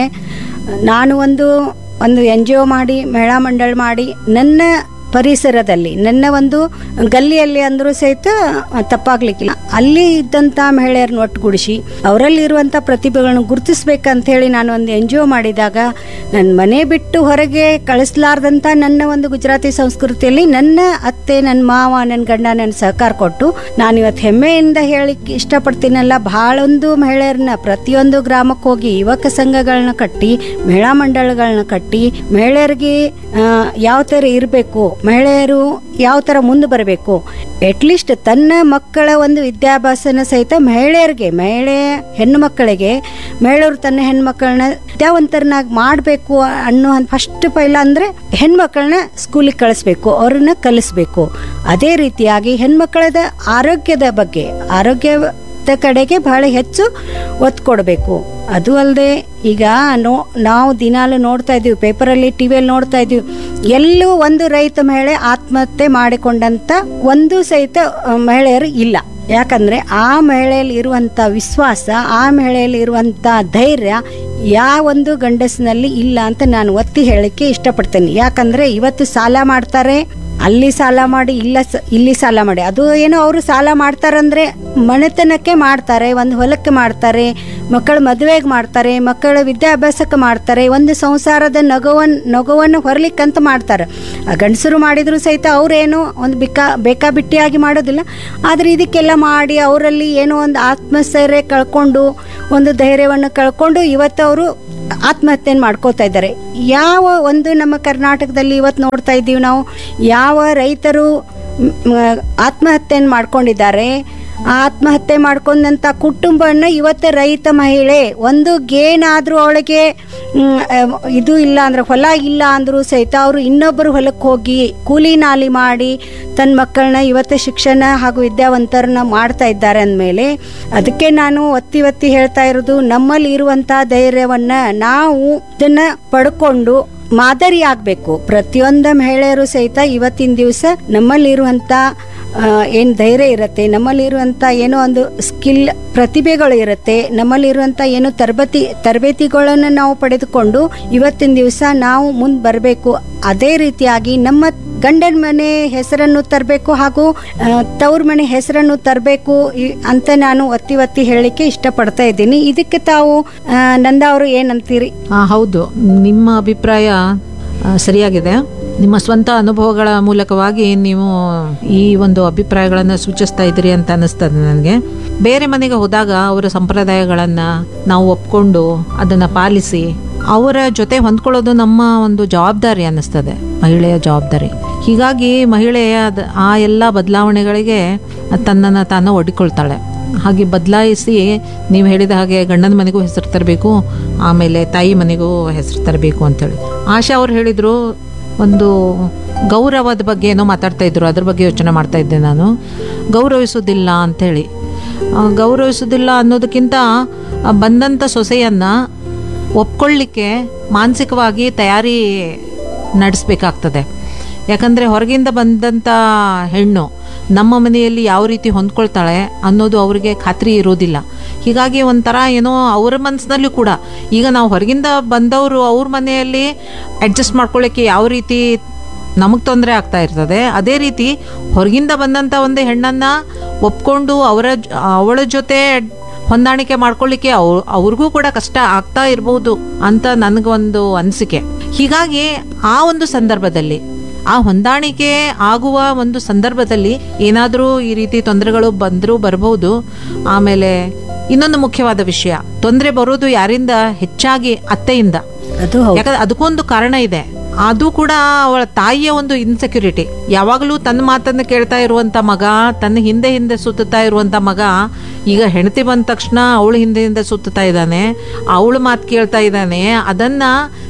ನಾನು ಒಂದು ಒಂದು ಎನ್ ಜಿ ಒ ಮಾಡಿ ಮಹಿಳಾ ಮಂಡಳ ಮಾಡಿ ನನ್ನ ಪರಿಸರದಲ್ಲಿ ನನ್ನ ಒಂದು ಗಲ್ಲಿಯಲ್ಲಿ ಅಂದರೂ ಸಹಿತ ತಪ್ಪಾಗ್ಲಿಕ್ಕಿಲ್ಲ ಅಲ್ಲಿ ಇದ್ದಂಥ ಮಹಿಳೆಯರನ್ನ ಒಟ್ಟುಗೂಡಿಸಿ ಅವರಲ್ಲಿ ಇರುವಂಥ ಪ್ರತಿಭೆಗಳನ್ನು ಗುರುತಿಸ್ಬೇಕಂತ ಹೇಳಿ ನಾನು ಒಂದು ಎನ್ ಜಿ ಒ ಮಾಡಿದಾಗ ನನ್ನ ಮನೆ ಬಿಟ್ಟು ಹೊರಗೆ ಕಳಿಸ್ಲಾರ್ದಂಥ ನನ್ನ ಒಂದು ಗುಜರಾತಿ ಸಂಸ್ಕೃತಿಯಲ್ಲಿ ನನ್ನ ಅತ್ತೆ ನನ್ನ ಮಾವ ನನ್ನ ಗಂಡ ನನ್ನ ಸಹಕಾರ ಕೊಟ್ಟು ನಾನು ಇವತ್ತು ಹೆಮ್ಮೆಯಿಂದ ಹೇಳಿಕ್ಕೆ ಇಷ್ಟಪಡ್ತೀನಲ್ಲ ಭಾಳೊಂದು ಮಹಿಳೆಯರನ್ನ ಪ್ರತಿಯೊಂದು ಗ್ರಾಮಕ್ಕೆ ಹೋಗಿ ಯುವಕ ಸಂಘಗಳನ್ನ ಕಟ್ಟಿ ಮಹಿಳಾ ಮಂಡಳಗಳನ್ನ ಕಟ್ಟಿ ಮಹಿಳೆಯರಿಗೆ ಆ, ಯಾವ ಥರ ಇರಬೇಕು ಮಹಿಳೆಯರು ಯಾವ ಥರ ಮುಂದೆ ಬರಬೇಕು ಅಟ್ಲೀಸ್ಟ್ ತನ್ನ ಮಕ್ಕಳ ಒಂದು ವಿದ್ಯಾಭ್ಯಾಸನ ಸಹಿತ ಮಹಿಳೆಯರಿಗೆ ಮಹಿಳೆ ಹೆಣ್ಣು ಮಕ್ಕಳಿಗೆ ಮಹಿಳೆಯರು ತನ್ನ ಹೆಣ್ಮಕ್ಳನ್ನ ವಿದ್ಯಾವಂತರನ್ನಾಗಿ ಮಾಡಬೇಕು ಅನ್ನೋ ಫಸ್ಟ್ ಪೈಲ ಅಂದರೆ ಹೆಣ್ಮಕ್ಳನ್ನ ಸ್ಕೂಲಿಗೆ ಕಳಿಸ್ಬೇಕು ಅವ್ರನ್ನ ಕಲಿಸ್ಬೇಕು ಅದೇ ರೀತಿಯಾಗಿ ಹೆಣ್ಮಕ್ಕಳದ ಆರೋಗ್ಯದ ಬಗ್ಗೆ ಆರೋಗ್ಯ ಕಡೆಗೆ ಬಹಳ ಹೆಚ್ಚು ಒತ್ತು ಕೊಡಬೇಕು ಅದು ಅಲ್ಲದೆ ಈಗ ನೋ ನಾವು ದಿನಾಲು ನೋಡ್ತಾ ಇದ್ದೀವಿ ಪೇಪರಲ್ಲಿ ಟಿ ವಿಯಲ್ಲಿ ನೋಡ್ತಾ ಇದ್ದೀವಿ ಎಲ್ಲೂ ಒಂದು ರೈತ ಮಹಿಳೆ ಆತ್ಮಹತ್ಯೆ ಮಾಡಿಕೊಂಡಂತ ಒಂದು ಸಹಿತ ಆ, ಮಹಿಳೆಯರು ಇಲ್ಲ ಯಾಕಂದ್ರೆ ಆ ಮಹಿಳೆಯಲ್ಲಿ ಇರುವಂತ ವಿಶ್ವಾಸ ಆ ಮಹಿಳೆಯಲ್ಲಿ ಇರುವಂತ ಧೈರ್ಯ ಯಾವೊಂದು ಗಂಡಸಿನಲ್ಲಿ ಇಲ್ಲ ಅಂತ ನಾನು ಒತ್ತಿ ಹೇಳಕ್ಕೆ ಇಷ್ಟಪಡ್ತೇನೆ ಯಾಕಂದ್ರೆ ಇವತ್ತು ಸಾಲ ಮಾಡ್ತಾರೆ ಅಲ್ಲಿ ಸಾಲ ಮಾಡಿ ಇಲ್ಲ ಸ- ಇಲ್ಲಿ ಸಾಲ ಮಾಡಿ ಅದು ಏನೋ ಅವರು ಸಾಲ ಮಾಡ್ತಾರಂದ್ರೆ ಮನೆತನಕ್ಕೆ ಮಾಡ್ತಾರೆ ಒಂದು ಹೊಲಕ್ಕೆ ಮಾಡ್ತಾರೆ ಮಕ್ಕಳ ಮದುವೆಗೆ ಮಾಡ್ತಾರೆ ಮಕ್ಕಳ ವಿದ್ಯಾಭ್ಯಾಸಕ್ಕೆ ಮಾಡ್ತಾರೆ ಒಂದು ಸಂಸಾರದ ನಗುವನ್ ನಗುವನ್ನು ಹೊರಲಿಕ್ಕಂತ ಮಾಡ್ತಾರೆ ಆ ಗಂಡಸರು ಮಾಡಿದ್ರು ಸಹಿತ ಅವರೇನು ಒಂದು ಬಿಕ್ಕಾ ಬೇಕಾಬಿಟ್ಟಿಯಾಗಿ ಮಾಡೋದಿಲ್ಲ ಆದರೆ ಇದಕ್ಕೆಲ್ಲ ಮಾಡಿ ಅವರಲ್ಲಿ ಏನೋ ಒಂದು ಆತ್ಮಸ್ಥೈರ್ಯ ಕಳ್ಕೊಂಡು ಒಂದು ಧೈರ್ಯವನ್ನು ಕಳ್ಕೊಂಡು ಇವತ್ತು ಅವರು ಆತ್ಮಹತ್ಯೆಯನ್ನು ಮಾಡ್ಕೋತಾ ಇದ್ದಾರೆ ಯಾವ ಒಂದು ನಮ್ಮ ಕರ್ನಾಟಕದಲ್ಲಿ ಇವತ್ತು ನೋಡ್ತಾ ಇದ್ದೀವಿ ನಾವು ಯಾವ ರೈತರು ಮ್, ಮ್, ಆತ್ಮಹತ್ಯೆಯನ್ನು ಮಾಡ್ಕೊಂಡಿದ್ದಾರೆ ಆ ಆತ್ಮಹತ್ಯೆ ಮಾಡ್ಕೊಂಡಂಥ ಕುಟುಂಬವನ್ನು ಇವತ್ತು ರೈತ ಮಹಿಳೆ ಒಂದು ಗೇನಾದರೂ ಅವಳಿಗೆ ಮ್, ಅಹ್, ಇದು ಇಲ್ಲ ಅಂದ್ರೆ ಹೊಲ ಇಲ್ಲ ಅಂದರೂ ಸಹಿತ ಅವರು ಇನ್ನೊಬ್ಬರು ಹೊಲಕ್ಕೆ ಹೋಗಿ ಕೂಲಿ ನಾಲಿ ಮಾಡಿ ತನ್ನ ಮಕ್ಕಳನ್ನ ಇವತ್ತು ಶಿಕ್ಷಣ ಹಾಗೂ ವಿದ್ಯಾವಂತರನ್ನ ಮಾಡ್ತಾ ಇದ್ದಾರೆ ಅಂದಮೇಲೆ ಅದಕ್ಕೆ ನಾನು ಒತ್ತಿ ಒತ್ತಿ ಹೇಳ್ತಾ ಇರೋದು ನಮ್ಮಲ್ಲಿ ಇರುವಂಥ ಧೈರ್ಯವನ್ನ ನಾವು ಇದನ್ನ ಪಡ್ಕೊಂಡು ಮಾದರಿ ಆಗಬೇಕು ಪ್ರತಿಯೊಂದು ಮಹಿಳೆಯರು ಸಹಿತ ಇವತ್ತಿನ ದಿವಸ ನಮ್ಮಲ್ಲಿರುವಂಥ ಏನು ಧೈರ್ಯ ಇರುತ್ತೆ ನಮ್ಮಲ್ಲಿರುವಂಥ ಏನೋ ಒಂದು ಸ್ಕಿಲ್ ಪ್ರತಿಭೆಗಳು ಇರುತ್ತೆ ನಮ್ಮಲ್ಲಿರುವಂಥ ಏನೋ ತರಬೇತಿ ತರಬೇತಿಗಳನ್ನು ನಾವು ಪಡೆದುಕೊಂಡು ಇವತ್ತಿನ ದಿವಸ ನಾವು ಮುಂದೆ ಬರಬೇಕು ಅದೇ ರೀತಿಯಾಗಿ ನಮ್ಮ ಗಂಡನ ಮನೆ ಹೆಸರನ್ನು ತರಬೇಕು ಹಾಗೂ ತವ್ರ ಮನೆ ಹೆಸರನ್ನು ತರಬೇಕು ಅಂತ ನಾನು ಒತ್ತಿ ಒತ್ತಿ ಹೇಳಲಿಕ್ಕೆ ಇಷ್ಟಪಡ್ತಾ ಇದ್ದೀನಿ ಇದಕ್ಕೆ ತಾವು ಆ, ನಂದ ಅವರು ಏನಂತೀರಿ ಆ, ಹೌದು ನಿಮ್ಮ ಅಭಿಪ್ರಾಯ ಆ, ಸರಿಯಾಗಿದೆ ನಿಮ್ಮ ಸ್ವಂತ ಅನುಭವಗಳ ಮೂಲಕವಾಗಿ ನೀವು ಈ ಒಂದು ಅಭಿಪ್ರಾಯಗಳನ್ನು ಸೂಚಿಸ್ತಾ ಇದ್ದೀರಿ ಅಂತ ಅನ್ನಿಸ್ತದೆ ನನಗೆ ಬೇರೆ ಮನೆಗೆ ಹೋದಾಗ ಅವರ ಸಂಪ್ರದಾಯಗಳನ್ನು ನಾವು ಒಪ್ಕೊಂಡು ಅದನ್ನು ಪಾಲಿಸಿ ಅವರ ಜೊತೆ ಹೊಂದ್ಕೊಳ್ಳೋದು ನಮ್ಮ ಒಂದು ಜವಾಬ್ದಾರಿ ಅನ್ನಿಸ್ತದೆ ಮಹಿಳೆಯ ಜವಾಬ್ದಾರಿ ಹೀಗಾಗಿ ಮಹಿಳೆಯ ಅದ್- ಆ ಎಲ್ಲ ಬದಲಾವಣೆಗಳಿಗೆ ತನ್ನನ್ನು ತಾನು ಒಡ್ಡಿಕೊಳ್ತಾಳೆ ಹಾಗೆ ಬದಲಾಯಿಸಿ ನೀವು ಹೇಳಿದ ಹಾಗೆ ಗಂಡನ ಮನೆಗೂ ಹೆಸರು ತರಬೇಕು ಆಮೇಲೆ ತಾಯಿ ಮನೆಗೂ ಹೆಸರು ತರಬೇಕು ಅಂತೇಳಿ ಆಶಾ ಅವ್ರು ಹೇಳಿದರು ಒಂದು ಗೌರವದ ಬಗ್ಗೆ ಏನೋ ಮಾತಾಡ್ತಾ ಇದ್ರು ಅದ್ರ ಬಗ್ಗೆ ಯೋಚನೆ ಮಾಡ್ತಾ ಇದ್ದೆ ನಾನು ಗೌರವಿಸೋದಿಲ್ಲ ಅಂಥೇಳಿ ಆ, ಗೌರವಿಸೋದಿಲ್ಲ ಅನ್ನೋದಕ್ಕಿಂತ ಆ, ಬಂದಂಥ ಸೊಸೆಯನ್ನು ಒಪ್ಕೊಳ್ಳಿಕ್ಕೆ ಮಾನಸಿಕವಾಗಿ ತಯಾರಿ ನಡೆಸಬೇಕಾಗ್ತದೆ ಯಾಕಂದರೆ ಹೊರಗಿಂದ ಬಂದಂಥ ಹೆಣ್ಣು ನಮ್ಮ ಮನೆಯಲ್ಲಿ ಯಾವ ರೀತಿ ಹೊಂದ್ಕೊಳ್ತಾಳೆ ಅನ್ನೋದು ಅವರಿಗೆ ಖಾತ್ರಿ ಇರೋದಿಲ್ಲ ಹೀಗಾಗಿ ಒಂಥರ ಏನೋ ಅವರ ಮನಸ್ಸಿನಲ್ಲೂ ಕೂಡ ಈಗ ನಾವು ಹೊರಗಿಂದ ಬಂದವರು ಅವ್ರ ಮನೆಯಲ್ಲಿ ಅಡ್ಜಸ್ಟ್ ಮಾಡ್ಕೊಳ್ಳಿಕ್ಕೆ ಯಾವ ರೀತಿ ನಮಗೆ ತೊಂದರೆ ಆಗ್ತಾ ಇರ್ತದೆ ಅದೇ ರೀತಿ ಹೊರಗಿಂದ ಬಂದಂಥ ಒಂದು ಹೆಣ್ಣನ್ನು ಒಪ್ಕೊಂಡು ಅವರ ಜ- ಅವಳ ಜೊತೆ ಹೊಂದಾಣಿಕೆ ಮಾಡ್ಕೊಳ್ಳಿಕ್ಕೆ ಅವ್ ಅವ್ರಿಗೂ ಕೂಡ ಕಷ್ಟ ಆಗ್ತಾ ಇರ್ಬೋದು ಅಂತ ನನಗೊಂದು ಅನಿಸಿಕೆ ಹೀಗಾಗಿ ಆ ಒಂದು ಸಂದರ್ಭದಲ್ಲಿ ಆ ಹೊಂದಾಣಿಕೆ ಆಗುವ ಒಂದು ಸಂದರ್ಭದಲ್ಲಿ ಏನಾದರೂ ಈ ರೀತಿ ತೊಂದರೆಗಳು ಬಂದರೂ ಬರಬಹುದು ಆಮೇಲೆ ಇನ್ನೊಂದು ಮುಖ್ಯವಾದ ವಿಷಯ ತೊಂದರೆ ಬರೋದು ಯಾರಿಂದ ಹೆಚ್ಚಾಗಿ ಅತ್ತೆಯಿಂದ ಅದು ಹೌದು ಯಾಕಂದ್ರೆ ಅದಕ್ಕೊಂದು ಕಾರಣ ಇದೆ ಅದು ಕೂಡ ಅವಳ ತಾಯಿಯ ಒಂದು ಇನ್ಸೆಕ್ಯೂರಿಟಿ ಯಾವಾಗಲೂ ತನ್ನ ಮಾತನ್ನು ಕೇಳ್ತಾ ಇರುವಂತ ಮಗ ತನ್ನ ಹಿಂದೆ ಹಿಂದೆ ಸುತ್ತುತ್ತಾ ಇರುವಂತ ಮಗ ಈಗ ಹೆಂಡತಿ ಬಂದ ತಕ್ಷಣ ಅವಳು ಹಿಂದೆ ಹಿಂದೆ ಸುತ್ತುತ್ತಾ ಇದ್ದಾನೆ ಅವಳು ಮಾತು ಕೇಳ್ತಾ ಇದ್ದಾನೆ ಅದನ್ನ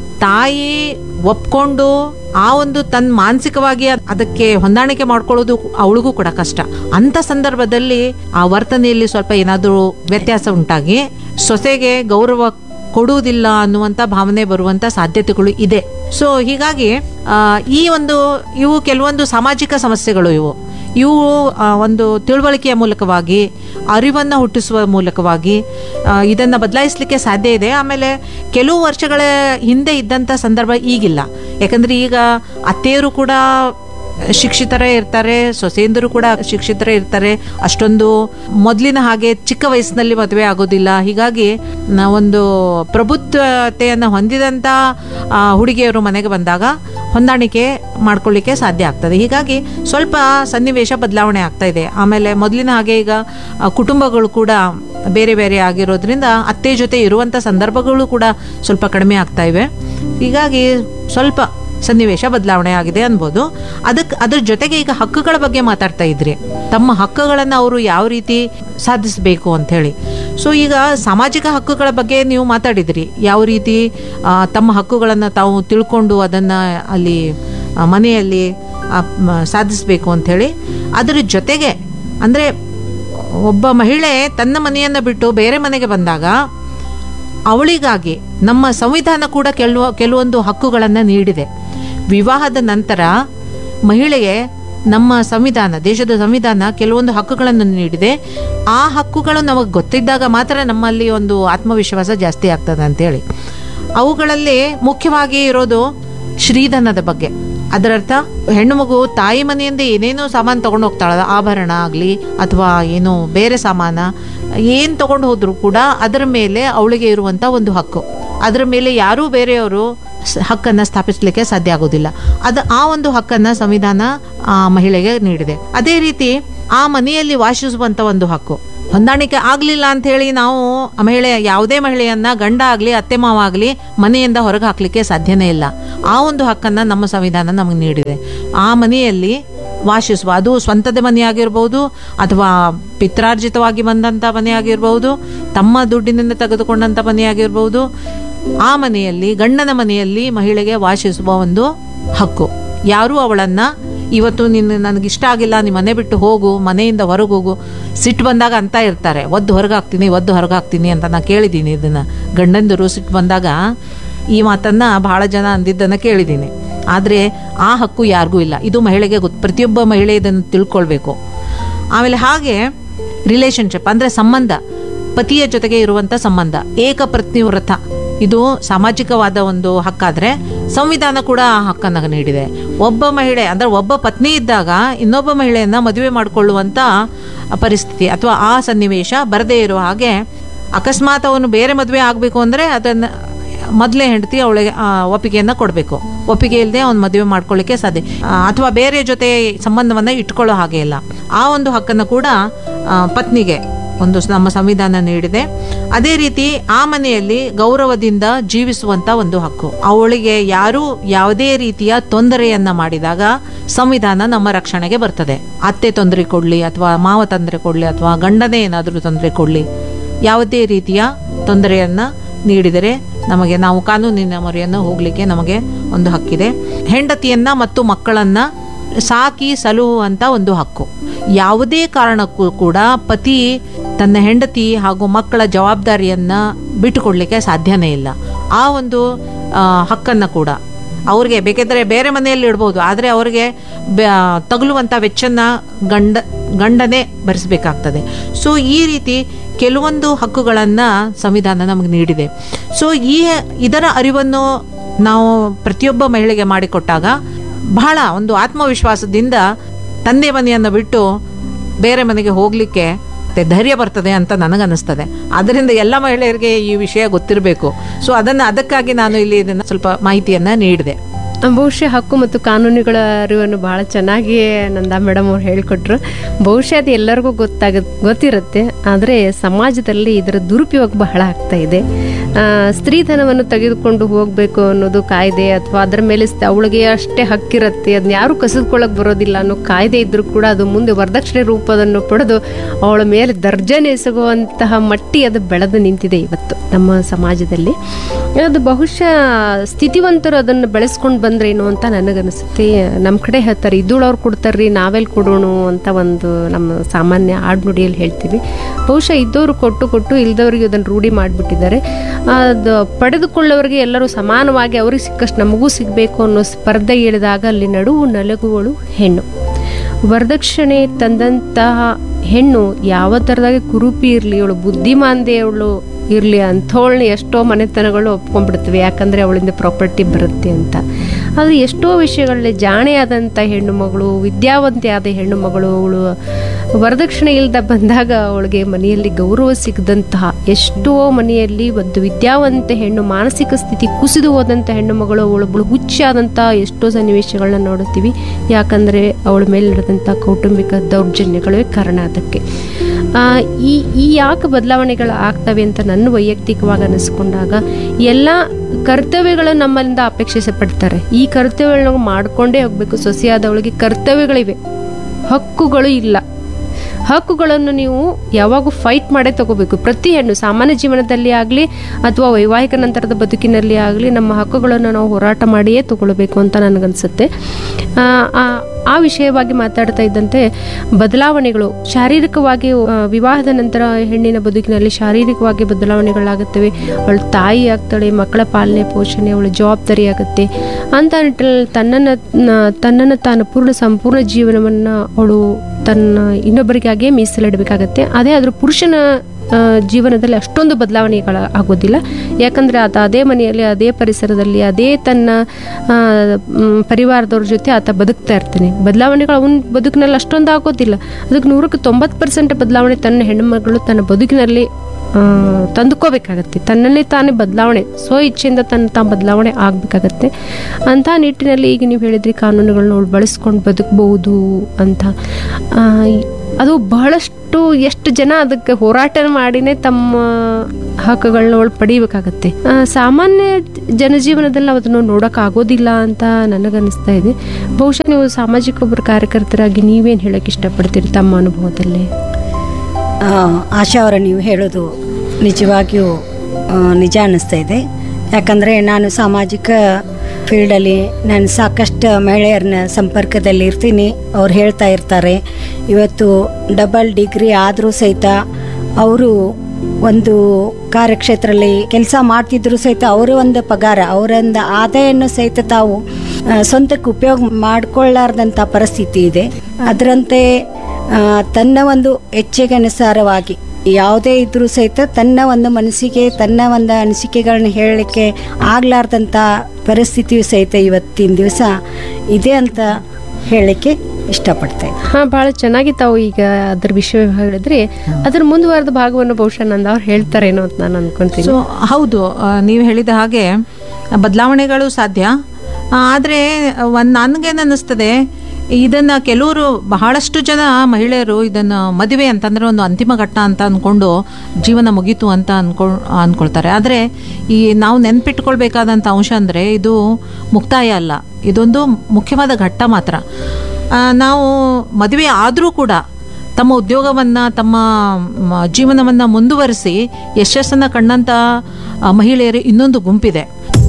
ತಾಯಿ ಒಪ್ಕೊಂಡು ಆ ಒಂದು ತನ್ನ ಮಾನಸಿಕವಾಗಿ ಅದ್- ಅದಕ್ಕೆ ಹೊಂದಾಣಿಕೆ ಮಾಡ್ಕೊಳ್ಳೋದು ಅವಳಿಗೂ ಕೂಡ ಕಷ್ಟ ಅಂತ ಸಂದರ್ಭದಲ್ಲಿ ಆ ವರ್ತನೆಯಲ್ಲಿ ಸ್ವಲ್ಪ ಏನಾದರೂ ವ್ಯತ್ಯಾಸ ಉಂಟಾಗಿ ಸೊಸೆಗೆ ಗೌರವ ಕೊಡುವುದಿಲ್ಲ ಅನ್ನುವಂಥ ಭಾವನೆ ಬರುವಂಥ ಸಾಧ್ಯತೆಗಳು ಇದೆ ಸೊ ಹೀಗಾಗಿ ಆ, ಈ ಒಂದು ಇವು ಕೆಲವೊಂದು ಸಾಮಾಜಿಕ ಸಮಸ್ಯೆಗಳು ಇವು ಇವು ಆ, ಒಂದು ತಿಳುವಳಿಕೆಯ ಮೂಲಕವಾಗಿ ಅರಿವನ್ನು ಹುಟ್ಟಿಸುವ ಮೂಲಕವಾಗಿ ಆ, ಇದನ್ನ ಬದಲಾಯಿಸಲಿಕ್ಕೆ ಸಾಧ್ಯ ಇದೆ ಆಮೇಲೆ ಕೆಲವು ವರ್ಷಗಳ ಹಿಂದೆ ಇದ್ದಂಥ ಸಂದರ್ಭ ಈಗಿಲ್ಲ ಯಾಕಂದ್ರೆ ಈಗ ಅತ್ತೆಯರು ಕೂಡ ಶಿಕ್ಷಿತರೇ ಇರ್ತಾರೆ ಸೊಸೆಯಂದರು ಕೂಡ ಶಿಕ್ಷಿತರೇ ಇರ್ತಾರೆ ಅಷ್ಟೊಂದು ಮೊದಲಿನ ಹಾಗೆ ಚಿಕ್ಕ ವಯಸ್ಸಿನಲ್ಲಿ ಮದುವೆ ಆಗೋದಿಲ್ಲ ಹೀಗಾಗಿ ನಾವೊಂದು ಪ್ರಭುತ್ವತೆಯನ್ನು ಹೊಂದಿದಂಥ ಆ, ಹುಡುಗಿಯರು ಮನೆಗೆ ಬಂದಾಗ ಹೊಂದಾಣಿಕೆ ಮಾಡ್ಕೊಳ್ಳಿಕ್ಕೆ ಸಾಧ್ಯ ಆಗ್ತದೆ ಹೀಗಾಗಿ ಸ್ವಲ್ಪ ಸನ್ನಿವೇಶ ಬದಲಾವಣೆ ಆಗ್ತಾ ಇದೆ ಆಮೇಲೆ ಮೊದಲಿನ ಹಾಗೆ ಈಗ ಆ, ಕುಟುಂಬಗಳು ಕೂಡ ಬೇರೆ ಬೇರೆ ಆಗಿರೋದ್ರಿಂದ ಅತ್ತೆ ಜೊತೆ ಇರುವಂಥ ಸಂದರ್ಭಗಳು ಕೂಡ ಸ್ವಲ್ಪ ಕಡಿಮೆ ಆಗ್ತಾ ಇವೆ ಹೀಗಾಗಿ ಸ್ವಲ್ಪ ಸನ್ನಿವೇಶ ಬದಲಾವಣೆ ಆಗಿದೆ ಅನ್ಬೋದು ಅದಕ್ಕೆ ಅದ್ರ ಜೊತೆಗೆ ಈಗ ಹಕ್ಕುಗಳ ಬಗ್ಗೆ ಮಾತಾಡ್ತಾ ಇದ್ರಿ ತಮ್ಮ ಹಕ್ಕುಗಳನ್ನು ಅವರು ಯಾವ ರೀತಿ ಸಾಧಿಸಬೇಕು ಅಂತ ಹೇಳಿ ಸೊ ಈಗ ಸಾಮಾಜಿಕ ಹಕ್ಕುಗಳ ಬಗ್ಗೆ ನೀವು ಮಾತಾಡಿದ್ರಿ ಯಾವ ರೀತಿ ಆ, ತಮ್ಮ ಹಕ್ಕುಗಳನ್ನು ತಾವು ತಿಳ್ಕೊಂಡು ಅದನ್ನು ಅಲ್ಲಿ ಆ, ಮನೆಯಲ್ಲಿ ಆ, ಮ- ಸಾಧಿಸಬೇಕು ಅಂಥೇಳಿ ಅದರ ಜೊತೆಗೆ ಅಂದರೆ ಒಬ್ಬ ಮಹಿಳೆ ತನ್ನ ಮನೆಯನ್ನು ಬಿಟ್ಟು ಬೇರೆ ಮನೆಗೆ ಬಂದಾಗ ಅವಳಿಗಾಗಿ ನಮ್ಮ ಸಂವಿಧಾನ ಕೂಡ ಕೆಲವು ಕೆಲವೊಂದು ಹಕ್ಕುಗಳನ್ನು ನೀಡಿದೆ ವಿವಾಹದ ನಂತರ ಮಹಿಳೆಗೆ ನಮ್ಮ ಸಂವಿಧಾನ ದೇಶದ ಸಂವಿಧಾನ ಕೆಲವೊಂದು ಹಕ್ಕುಗಳನ್ನು ನೀಡಿದೆ ಆ ಹಕ್ಕುಗಳು ನಮಗೆ ಗೊತ್ತಿದ್ದಾಗ ಮಾತ್ರ ನಮ್ಮಲ್ಲಿ ಒಂದು ಆತ್ಮವಿಶ್ವಾಸ ಜಾಸ್ತಿ ಆಗ್ತದೆ ಅಂತೇಳಿ ಅವುಗಳಲ್ಲಿ ಮುಖ್ಯವಾಗಿ ಇರೋದು ಶ್ರೀಧನದ ಬಗ್ಗೆ ಅದರರ್ಥ ಹೆಣ್ಣು ಮಗು ತಾಯಿ ಮನೆಯಿಂದ ಏನೇನೋ ಸಾಮಾನು ತಗೊಂಡು ಹೋಗ್ತಾಳ ಆಭರಣ ಆಗಲಿ ಅಥವಾ ಏನು ಬೇರೆ ಸಾಮಾನ ಏನು ತಗೊಂಡು ಹೋದ್ರು ಕೂಡ ಅದರ ಮೇಲೆ ಅವಳಿಗೆ ಇರುವಂಥ ಒಂದು ಹಕ್ಕು ಅದರ ಮೇಲೆ ಯಾರೂ ಬೇರೆಯವರು ಸ- ಹಕ್ಕನ್ನು ಸ್ಥಾಪಿಸಲಿಕ್ಕೆ ಸಾಧ್ಯ ಆಗೋದಿಲ್ಲ ಅದು ಆ ಒಂದು ಹಕ್ಕನ್ನು ಸಂವಿಧಾನ ಆ ಮಹಿಳೆಗೆ ನೀಡಿದೆ ಅದೇ ರೀತಿ ಆ ಮನೆಯಲ್ಲಿ ವಾಸಿಸುವಂಥ ಒಂದು ಹಕ್ಕು ಹೊಂದಾಣಿಕೆ ಆಗಲಿಲ್ಲ ಅಂತ ಹೇಳಿ ನಾವು ಆ ಮಹಿಳೆ ಯಾವುದೇ ಮಹಿಳೆಯನ್ನ ಗಂಡ ಆಗಲಿ ಅತ್ತೆ ಮಾವ ಆಗಲಿ ಮನೆಯಿಂದ ಹೊರಗೆ ಹಾಕ್ಲಿಕ್ಕೆ ಸಾಧ್ಯನೇ ಇಲ್ಲ ಆ ಒಂದು ಹಕ್ಕನ್ನು ನಮ್ಮ ಸಂವಿಧಾನ ನಮಗೆ ನೀಡಿದೆ ಆ ಮನೆಯಲ್ಲಿ ವಾಸಿಸುವ ಅದು ಸ್ವಂತದ ಮನೆಯಾಗಿರ್ಬೋದು ಅಥವಾ ಪಿತ್ರಾರ್ಜಿತವಾಗಿ ಬಂದಂಥ ಮನೆಯಾಗಿರ್ಬೋದು ತಮ್ಮ ದುಡ್ಡಿನಿಂದ ತೆಗೆದುಕೊಂಡಂಥ ಮನೆಯಾಗಿರ್ಬೋದು ಆ ಮನೆಯಲ್ಲಿ ಗಂಡನ ಮನೆಯಲ್ಲಿ ಮಹಿಳೆಗೆ ವಾಸಿಸುವ ಒಂದು ಹಕ್ಕು ಯಾರೂ ಅವಳನ್ನ ಇವತ್ತು ನಿನ್ನ ನನಗೆ ಇಷ್ಟ ಆಗಿಲ್ಲ ನೀ ಮನೆ ಬಿಟ್ಟು ಹೋಗು ಮನೆಯಿಂದ ಹೊರಗೆ ಹೋಗು ಸಿಟ್ಟು ಬಂದಾಗ ಅಂತ ಇರ್ತಾರೆ ಒದ್ದು ಹೊರಗೆ ಹಾಕ್ತೀನಿ ಒದ್ದು ಹೊರಗೆ ಹಾಕ್ತೀನಿ ಅಂತ ನಾನು ಕೇಳಿದ್ದೀನಿ ಇದನ್ನು ಗಂಡಂದರು ಸಿಟ್ಟು ಬಂದಾಗ ಈ ಮಾತನ್ನು ಬಹಳ ಜನ ಅಂದಿದ್ದನ್ನು ಕೇಳಿದ್ದೀನಿ ಆದರೆ ಆ ಹಕ್ಕು ಯಾರಿಗೂ ಇಲ್ಲ ಇದು ಮಹಿಳೆಗೆ ಗೊತ್ತು ಪ್ರತಿಯೊಬ್ಬ ಮಹಿಳೆ ಇದನ್ನು ತಿಳ್ಕೊಳ್ಬೇಕು ಆಮೇಲೆ ಹಾಗೆ ರಿಲೇಶನ್ಶಿಪ್ ಅಂದರೆ ಸಂಬಂಧ ಪತಿಯ ಜೊತೆಗೆ ಇರುವಂಥ ಸಂಬಂಧ ಏಕಪ್ರತಿ ವ್ರತ ಇದು ಸಾಮಾಜಿಕವಾದ ಒಂದು ಹಕ್ಕಾದ್ರೆ ಸಂವಿಧಾನ ಕೂಡ ಆ ಹಕ್ಕನ್ನು ನೀಡಿದೆ ಒಬ್ಬ ಮಹಿಳೆ ಅಂದ್ರೆ ಒಬ್ಬ ಪತ್ನಿ ಇದ್ದಾಗ ಇನ್ನೊಬ್ಬ ಮಹಿಳೆಯನ್ನ ಮದುವೆ ಮಾಡಿಕೊಳ್ಳುವಂತ ಪರಿಸ್ಥಿತಿ ಅಥವಾ ಆ ಸನ್ನಿವೇಶ ಬರದೇ ಇರುವ ಹಾಗೆ ಅಕಸ್ಮಾತ್ ಅವನು ಬೇರೆ ಮದುವೆ ಆಗಬೇಕು ಅಂದರೆ ಅದನ್ನು ಮೊದಲೇ ಹೆಂಡತಿ ಅವಳಿಗೆ ಒಪ್ಪಿಗೆಯನ್ನ ಕೊಡಬೇಕು ಒಪ್ಪಿಗೆ ಇಲ್ಲದೆ ಅವ್ನು ಮದುವೆ ಮಾಡ್ಕೊಳ್ಳಿಕ್ಕೆ ಸಾಧ್ಯ ಅಥವಾ ಬೇರೆ ಜೊತೆ ಸಂಬಂಧವನ್ನ ಇಟ್ಕೊಳ್ಳೋ ಹಾಗೆ ಇಲ್ಲ ಆ ಒಂದು ಹಕ್ಕನ್ನು ಕೂಡ ಆ, ಪತ್ನಿಗೆ ಒಂದು ನಮ್ಮ ಸಂವಿಧಾನ ನೀಡಿದೆ ಅದೇ ರೀತಿ ಆ ಮನೆಯಲ್ಲಿ ಗೌರವದಿಂದ ಜೀವಿಸುವಂತ ಒಂದು ಹಕ್ಕು ಅವಳಿಗೆ ಯಾರು ಯಾವುದೇ ರೀತಿಯ ತೊಂದರೆಯನ್ನ ಮಾಡಿದಾಗ ಸಂವಿಧಾನ ನಮ್ಮ ರಕ್ಷಣೆಗೆ ಬರ್ತದೆ ಅತ್ತೆ ತೊಂದರೆ ಕೊಡ್ಲಿ ಅಥವಾ ಮಾವ ತೊಂದರೆ ಕೊಡ್ಲಿ ಅಥವಾ ಗಂಡನೇ ಏನಾದರೂ ತೊಂದರೆ ಕೊಡ್ಲಿ ಯಾವುದೇ ರೀತಿಯ ತೊಂದರೆಯನ್ನ ನೀಡಿದರೆ ನಮಗೆ ನಾವು ಕಾನೂನಿನ ಮೊರೆಯನ್ನು ಹೋಗ್ಲಿಕ್ಕೆ ನಮಗೆ ಒಂದು ಹಕ್ಕಿದೆ ಹೆಂಡತಿಯನ್ನ ಮತ್ತು ಮಕ್ಕಳನ್ನ ಸಾಕಿ ಸಲುಹುವಂತ ಒಂದು ಹಕ್ಕು ಯಾವುದೇ ಕಾರಣಕ್ಕೂ ಕೂಡ ಪತಿ ತನ್ನ ಹೆಂಡತಿ ಹಾಗೂ ಮಕ್ಕಳ ಜವಾಬ್ದಾರಿಯನ್ನ ಬಿಟ್ಟುಕೊಡ್ಲಿಕ್ಕೆ ಸಾಧ್ಯನೇ ಇಲ್ಲ ಆ ಒಂದು ಆ, ಹಕ್ಕನ್ನ ಕೂಡ ಅವ್ರಿಗೆ ಬೇಕಿದ್ರೆ ಬೇರೆ ಮನೆಯಲ್ಲಿ ಇಡ್ಬೋದು ಆದರೆ ಅವ್ರಿಗೆ ಬ- ತಗುಲುವಂಥ ವೆಚ್ಚನ ಗಂಡ ಗಂಡನೇ ಭರಿಸಬೇಕಾಗ್ತದೆ ಸೊ ಈ ರೀತಿ ಕೆಲವೊಂದು ಹಕ್ಕುಗಳನ್ನು ಸಂವಿಧಾನ ನಮಗೆ ನೀಡಿದೆ ಸೊ ಈ ಇದರ ಅರಿವನ್ನು ನಾವು ಪ್ರತಿಯೊಬ್ಬ ಮಹಿಳೆಗೆ ಮಾಡಿಕೊಟ್ಟಾಗ ಬಹಳ ಒಂದು ಆತ್ಮವಿಶ್ವಾಸದಿಂದ ತಂದೆ ಮನೆಯನ್ನು ಬಿಟ್ಟು ಬೇರೆ ಮನೆಗೆ ಹೋಗಲಿಕ್ಕೆ ಧೈರ್ಯ ಬರ್ತದೆ ಅಂತ ನನಗನ್ನಿಸ್ತದೆ ಅದರಿಂದ ಎಲ್ಲ ಮಹಿಳೆಯರಿಗೆ ಈ ವಿಷಯ ಗೊತ್ತಿರಬೇಕು ಸೊ ಅದನ್ನು ಅದಕ್ಕಾಗಿ ನಾನು ಇಲ್ಲಿ ಇದನ್ನು ಸ್ವಲ್ಪ ಮಾಹಿತಿಯನ್ನು ನೀಡಿದೆ ಬಹುಶಃ ಹಕ್ಕು ಮತ್ತು ಕಾನೂನುಗಳ ಅರಿವನ್ನು ಬಹಳ ಚೆನ್ನಾಗಿ ನಂದಾ ಮೇಡಮ್ ಅವ್ರು ಹೇಳಿಕೊಟ್ರು ಬಹುಶಃ ಅದು ಎಲ್ಲರಿಗೂ ಗೊತ್ತಾಗ ಗೊತ್ತಿರುತ್ತೆ ಆದರೆ ಸಮಾಜದಲ್ಲಿ ಇದರ ದುರುಪಯೋಗ ಬಹಳ ಆಗ್ತಾ ಇದೆ ಆ, ಸ್ತ್ರೀಧನವನ್ನು ತೆಗೆದುಕೊಂಡು ಹೋಗಬೇಕು ಅನ್ನೋದು ಕಾಯ್ದೆ ಅಥವಾ ಅದರ ಮೇಲೆ ಸ್- ಅವಳಿಗೆ ಅಷ್ಟೇ ಹಕ್ಕಿರುತ್ತೆ ಅದನ್ನ ಯಾರು ಕಸಿದುಕೊಳ್ಳಕ್ಕೆ ಬರೋದಿಲ್ಲ ಅನ್ನೋ ಕಾಯ್ದೆ ಇದ್ರೂ ಕೂಡ ಅದು ಮುಂದೆ ವರದಕ್ಷಿಣೆ ರೂಪವನ್ನು ಪಡೆದು ಅವಳ ಮೇಲೆ ದರ್ಜನೆ ಎಸಗುವಂತಹ ಮಟ್ಟಿ ಅದು ಬೆಳೆದು ನಿಂತಿದೆ ಇವತ್ತು ನಮ್ಮ ಸಮಾಜದಲ್ಲಿ ಅದು ಬಹುಶಃ ಸ್ಥಿತಿವಂತರು ಅದನ್ನು ಬೆಳೆಸ್ಕೊಂಡು ಬಂದ್ರೇನು ಅಂತ ನನಗನ್ನಿಸುತ್ತೆ ನಮ್ಮ ಕಡೆ ಹೇಳ್ತಾರೆ ಇದ್ದೂಳವ್ರು ಕೊಡ್ತಾರ್ರಿ ನಾವೆಲ್ಲಿ ಕೊಡೋಣ ಅಂತ ಒಂದು ನಮ್ಮ ಸಾಮಾನ್ಯ ಆಡ್ನುಡಿಯಲ್ಲಿ ಹೇಳ್ತೀವಿ ಬಹುಶಃ ಇದ್ದವರು ಕೊಟ್ಟು ಕೊಟ್ಟು ಇಲ್ದವ್ರಿಗೆ ಅದನ್ನು ರೂಢಿ ಮಾಡಿಬಿಟ್ಟಿದ್ದಾರೆ ಅದು ಪಡೆದುಕೊಳ್ಳೋರಿಗೆ ಎಲ್ಲರೂ ಸಮಾನವಾಗಿ ಅವ್ರಿಗೆ ಸಿಕ್ಕಷ್ಟು ನಮಗೂ ಸಿಗಬೇಕು ಅನ್ನೋ ಸ್ಪರ್ಧೆ ಇಳಿದಾಗ ಅಲ್ಲಿ ನಡುವು ನಲಗುವಳು ಹೆಣ್ಣು ವರದಕ್ಷಿಣೆ ತಂದಂತಹ ಹೆಣ್ಣು ಯಾವ ಥರದಾಗಿ ಕುರುಪಿ ಇರಲಿ ಅವಳು ಬುದ್ಧಿಮಾಂದೆ ಅವಳು ಇರಲಿ ಅಂಥವಳನ್ನ ಎಷ್ಟೋ ಮನೆತನಗಳು ಒಪ್ಕೊಂಡ್ಬಿಡ್ತವೆ ಯಾಕಂದರೆ ಅವಳಿಂದ ಪ್ರಾಪರ್ಟಿ ಬರುತ್ತೆ ಅಂತ ಅದು ಎಷ್ಟೋ ವಿಷಯಗಳಲ್ಲಿ ಜಾಣೆಯಾದಂಥ ಹೆಣ್ಣು ಮಗಳು ವಿದ್ಯಾವಂತೆ ಆದ ಹೆಣ್ಣು ಮಗಳು ಅವಳು ವರದಕ್ಷಿಣೆ ಇಲ್ಲದ ಬಂದಾಗ ಅವಳಿಗೆ ಮನೆಯಲ್ಲಿ ಗೌರವ ಸಿಗದಂತಹ ಎಷ್ಟೋ ಮನೆಯಲ್ಲಿ ಒಂದು ವಿದ್ಯಾವಂತೆ ಹೆಣ್ಣು ಮಾನಸಿಕ ಸ್ಥಿತಿ ಕುಸಿದು ಹೋದಂಥ ಹೆಣ್ಣು ಮಗಳು ಅವಳೊಬ್ಬಳು ಹುಚ್ಚಾದಂಥ ಎಷ್ಟೋ ಸನ್ನಿವೇಶಗಳನ್ನ ನೋಡುತ್ತೀವಿ ಯಾಕಂದರೆ ಅವಳ ಮೇಲೆ ನಡೆದಂಥ ಕೌಟುಂಬಿಕ ದೌರ್ಜನ್ಯಗಳೇ ಕಾರಣ ಅದಕ್ಕೆ ಆ, ಈ ಈ ಯಾಕೆ ಬದಲಾವಣೆಗಳು ಆಗ್ತವೆ ಅಂತ ನನ್ನ ವೈಯಕ್ತಿಕವಾಗಿ ಅನಿಸ್ಕೊಂಡಾಗ ಎಲ್ಲ ಕರ್ತವ್ಯಗಳು ನಮ್ಮಲ್ಲಿಂದ ಅಪೇಕ್ಷಿಸ ಪಡ್ತಾರೆ ಈ ಕರ್ತವ್ಯಗಳನ್ನ ನಾವು ಮಾಡ್ಕೊಂಡೇ ಹೋಗಬೇಕು ಸೊಸೆಯಾದವಳಿಗೆ ಕರ್ತವ್ಯಗಳಿವೆ ಹಕ್ಕುಗಳು ಇಲ್ಲ ಹಕ್ಕುಗಳನ್ನು ನೀವು ಯಾವಾಗೂ ಫೈಟ್ ಮಾಡೇ ತಗೋಬೇಕು ಪ್ರತಿ ಹೆಣ್ಣು ಸಾಮಾನ್ಯ ಜೀವನದಲ್ಲಿ ಆಗಲಿ ಅಥವಾ ವೈವಾಹಿಕ ನಂತರದ ಬದುಕಿನಲ್ಲಿ ಆಗಲಿ ನಮ್ಮ ಹಕ್ಕುಗಳನ್ನು ನಾವು ಹೋರಾಟ ಮಾಡಿಯೇ ತಗೊಳ್ಬೇಕು ಅಂತ ನನಗನ್ಸುತ್ತೆ ಆ, ಆ- ಆ ವಿಷಯವಾಗಿ ಮಾತಾಡ್ತಾ ಇದ್ದಂತೆ ಬದಲಾವಣೆಗಳು ಶಾರೀರಿಕವಾಗಿ ಆ, ವಿವಾಹದ ನಂತರ ಹೆಣ್ಣಿನ ಬದುಕಿನಲ್ಲಿ ಶಾರೀರಿಕವಾಗಿ ಬದಲಾವಣೆಗಳಾಗುತ್ತವೆ ಅವಳು ತಾಯಿ ಆಗ್ತಾಳೆ ಮಕ್ಕಳ ಪಾಲನೆ ಪೋಷಣೆ ಅವಳ ಜವಾಬ್ದಾರಿ ಆಗುತ್ತೆ ಅಂತ ನಿಟ್ಟಿನಲ್ಲಿ ತನ್ನನ್ನು ನ- ತನ್ನನ್ನು ತಾನು ಪೂರ್ಣ ಸಂಪೂರ್ಣ ಜೀವನವನ್ನು ಅವಳು ತನ್ನ ಇನ್ನೊಬ್ಬರಿಗಾಗಿಯೇ ಮೀಸಲಿಡಬೇಕಾಗತ್ತೆ ಅದೇ ಆದರೂ ಪುರುಷನ ಆ, ಜೀವನದಲ್ಲಿ ಅಷ್ಟೊಂದು ಬದಲಾವಣೆಗಳ ಆಗೋದಿಲ್ಲ ಯಾಕಂದರೆ ಆತ ಅದೇ ಮನೆಯಲ್ಲಿ ಅದೇ ಪರಿಸರದಲ್ಲಿ ಅದೇ ತನ್ನ ಆ, ಮ್, ಪರಿವಾರದವ್ರ ಜೊತೆ ಆತ ಬದುಕ್ತಾ ಇರ್ತಾನೆ ಬದಲಾವಣೆಗಳು ಅವನ ಬದುಕಿನಲ್ಲಿ ಅಷ್ಟೊಂದು ಆಗೋದಿಲ್ಲ ಅದಕ್ಕೆ ನೂರಕ್ಕೆ ತೊಂಬತ್ತು ಪರ್ಸೆಂಟ್ ಬದಲಾವಣೆ ತನ್ನ ಹೆಣ್ಣುಮಗಳು ತನ್ನ ಬದುಕಿನಲ್ಲಿ ಆ, ತಂದುಕೋಬೇಕಾಗತ್ತೆ ತನ್ನನ್ನೇ ತಾನೇ ಬದಲಾವಣೆ ಸ್ವ ಇಚ್ಛೆಯಿಂದ ತನ್ನ ತಾ ಬದಲಾವಣೆ ಆಗಬೇಕಾಗತ್ತೆ ಅಂಥ ನಿಟ್ಟಿನಲ್ಲಿ ಈಗ ನೀವು ಹೇಳಿದ್ರಿ ಕಾನೂನುಗಳನ್ನ ಅವಳು ಬಳಸ್ಕೊಂಡು ಬದುಕಬಹುದು ಅಂತ ಆ, ಅದು ಬಹಳಷ್ಟು ಎಷ್ಟು ಜನ ಅದಕ್ಕೆ ಹೋರಾಟ ಮಾಡಿನೇ ತಮ್ಮ ಹಕ್ಕುಗಳನ್ನ ಅವಳು ಪಡಿಬೇಕಾಗತ್ತೆ ಆ, ಸಾಮಾನ್ಯ ಜನಜೀವನದಲ್ಲಿ ಅದನ್ನು ನೋಡೋಕ್ಕಾಗೋದಿಲ್ಲ ಅಂತ ನನಗನ್ನಿಸ್ತಾ ಇದೆ ಬಹುಶಃ ನೀವು ಸಾಮಾಜಿಕ ಒಬ್ಬರು ಕಾರ್ಯಕರ್ತರಾಗಿ ನೀವೇನು ಹೇಳಕ್ಕೆ ಇಷ್ಟಪಡ್ತೀರಿ ತಮ್ಮ ಅನುಭವದಲ್ಲಿ ಆ, ಆಶಾ ಅವರ ನೀವು ಹೇಳೋದು ನಿಜವಾಗಿಯೂ ಆ, ನಿಜ ಅನ್ನಿಸ್ತಾ ಇದೆ ಯಾಕಂದರೆ ನಾನು ಸಾಮಾಜಿಕ ಫೀಲ್ಡಲ್ಲಿ ನಾನು ಸಾಕಷ್ಟು ಮಹಿಳೆಯರನ್ನ ಸಂಪರ್ಕದಲ್ಲಿ ಇರ್ತೀನಿ ಅವ್ರು ಹೇಳ್ತಾ ಇರ್ತಾರೆ ಇವತ್ತು ಡಬಲ್ ಡಿಗ್ರಿ ಆದರೂ ಸಹಿತ ಅವರು ಒಂದು ಕಾರ್ಯಕ್ಷೇತ್ರದಲ್ಲಿ ಕೆಲಸ ಮಾಡ್ತಿದ್ರು ಸಹಿತ ಅವರ ಒಂದು ಪಗಾರ ಅವರೊಂದು ಆದಾಯವನ್ನು ಸಹಿತ ತಾವು ಆ, ಸ್ವಂತಕ್ಕೆ ಉಪಯೋಗ ಮಾಡಿಕೊಳ್ಳಾರ್ದಂಥ ಪರಿಸ್ಥಿತಿ ಇದೆ ಅದರಂತೆ ಆ, ತನ್ನ ಒಂದು ಹೆಚ್ಚಿಗೆ ಅನುಸಾರವಾಗಿ ಯಾವುದೇ ಇದ್ರೂ ಸಹಿತ ತನ್ನ ಒಂದು ಮನಸ್ಸಿಗೆ ತನ್ನ ಒಂದು ಅನಿಸಿಕೆಗಳನ್ನ ಹೇಳಲಿಕ್ಕೆ ಆಗ್ಲಾರ್ದಂಥ ಪರಿಸ್ಥಿತಿಯು ಸಹಿತ ಇವತ್ತಿನ ದಿವಸ ಇದೆ ಅಂತ ಹೇಳಲಿಕ್ಕೆ ಇಷ್ಟಪಡ್ತಾ ಇದ್ದೀನಿ ಹಾ ಬಹಳ ಚೆನ್ನಾಗಿ ತಾವು ಈಗ ಅದ್ರ ವಿಷಯ ಹೇಳಿದ್ರಿ ಅದ್ರ ಮುಂದುವರೆದ ಭಾಗವನ್ನು ಬಹುಶಃ ನಂದು ಅವ್ರು ಹೇಳ್ತಾರೇನೋ ಅಂತ ನಾನು ಅನ್ಕೊಂತೀನಿ ಸೊ ಹೌದು ನೀವು ಹೇಳಿದ ಹಾಗೆ ಬದಲಾವಣೆಗಳು ಸಾಧ್ಯ ಆದರೆ ಒಂದು ನನಗೇನು ಅನ್ನಿಸ್ತದೆ ಇದನ್ನು ಕೆಲವರು ಬಹಳಷ್ಟು ಜನ ಮಹಿಳೆಯರು ಇದನ್ನು ಮದುವೆ ಅಂತಂದರೆ ಒಂದು ಅಂತಿಮ ಘಟ್ಟ ಅಂತ ಅಂದ್ಕೊಂಡು ಜೀವನ ಮುಗೀತು ಅಂತ ಅನ್ಕೊ ಅಂದ್ಕೊಳ್ತಾರೆ ಆದರೆ ಈ ನಾವು ನೆನ್ಪಿಟ್ಕೊಳ್ಬೇಕಾದಂಥ ಅಂಶ ಅಂದರೆ ಇದು ಮುಕ್ತಾಯ ಅಲ್ಲ ಇದೊಂದು ಮುಖ್ಯವಾದ ಘಟ್ಟ ಮಾತ್ರ ಆ, ನಾವು ಮದುವೆ ಆದರೂ ಕೂಡ ತಮ್ಮ ಉದ್ಯೋಗವನ್ನು ತಮ್ಮ ಮ, ಜೀವನವನ್ನು ಮುಂದುವರಿಸಿ ಯಶಸ್ಸನ್ನು ಕಂಡಂಥ ಆ, ಮಹಿಳೆಯರು ಇನ್ನೊಂದು ಗುಂಪಿದೆ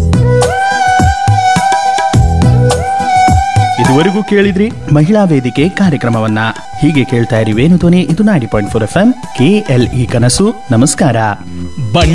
ಇದುವರೆಗೂ ಕೇಳಿದ್ರಿ ಮಹಿಳಾ ವೇದಿಕೆ ಕಾರ್ಯಕ್ರಮವನ್ನ ಹೀಗೆ ಕೇಳ್ತಾ ಇರಿ ವೇಣು ಧ್ವನಿ ಇದು ninety point four F M K L E ಕನಸು ನಮಸ್ಕಾರ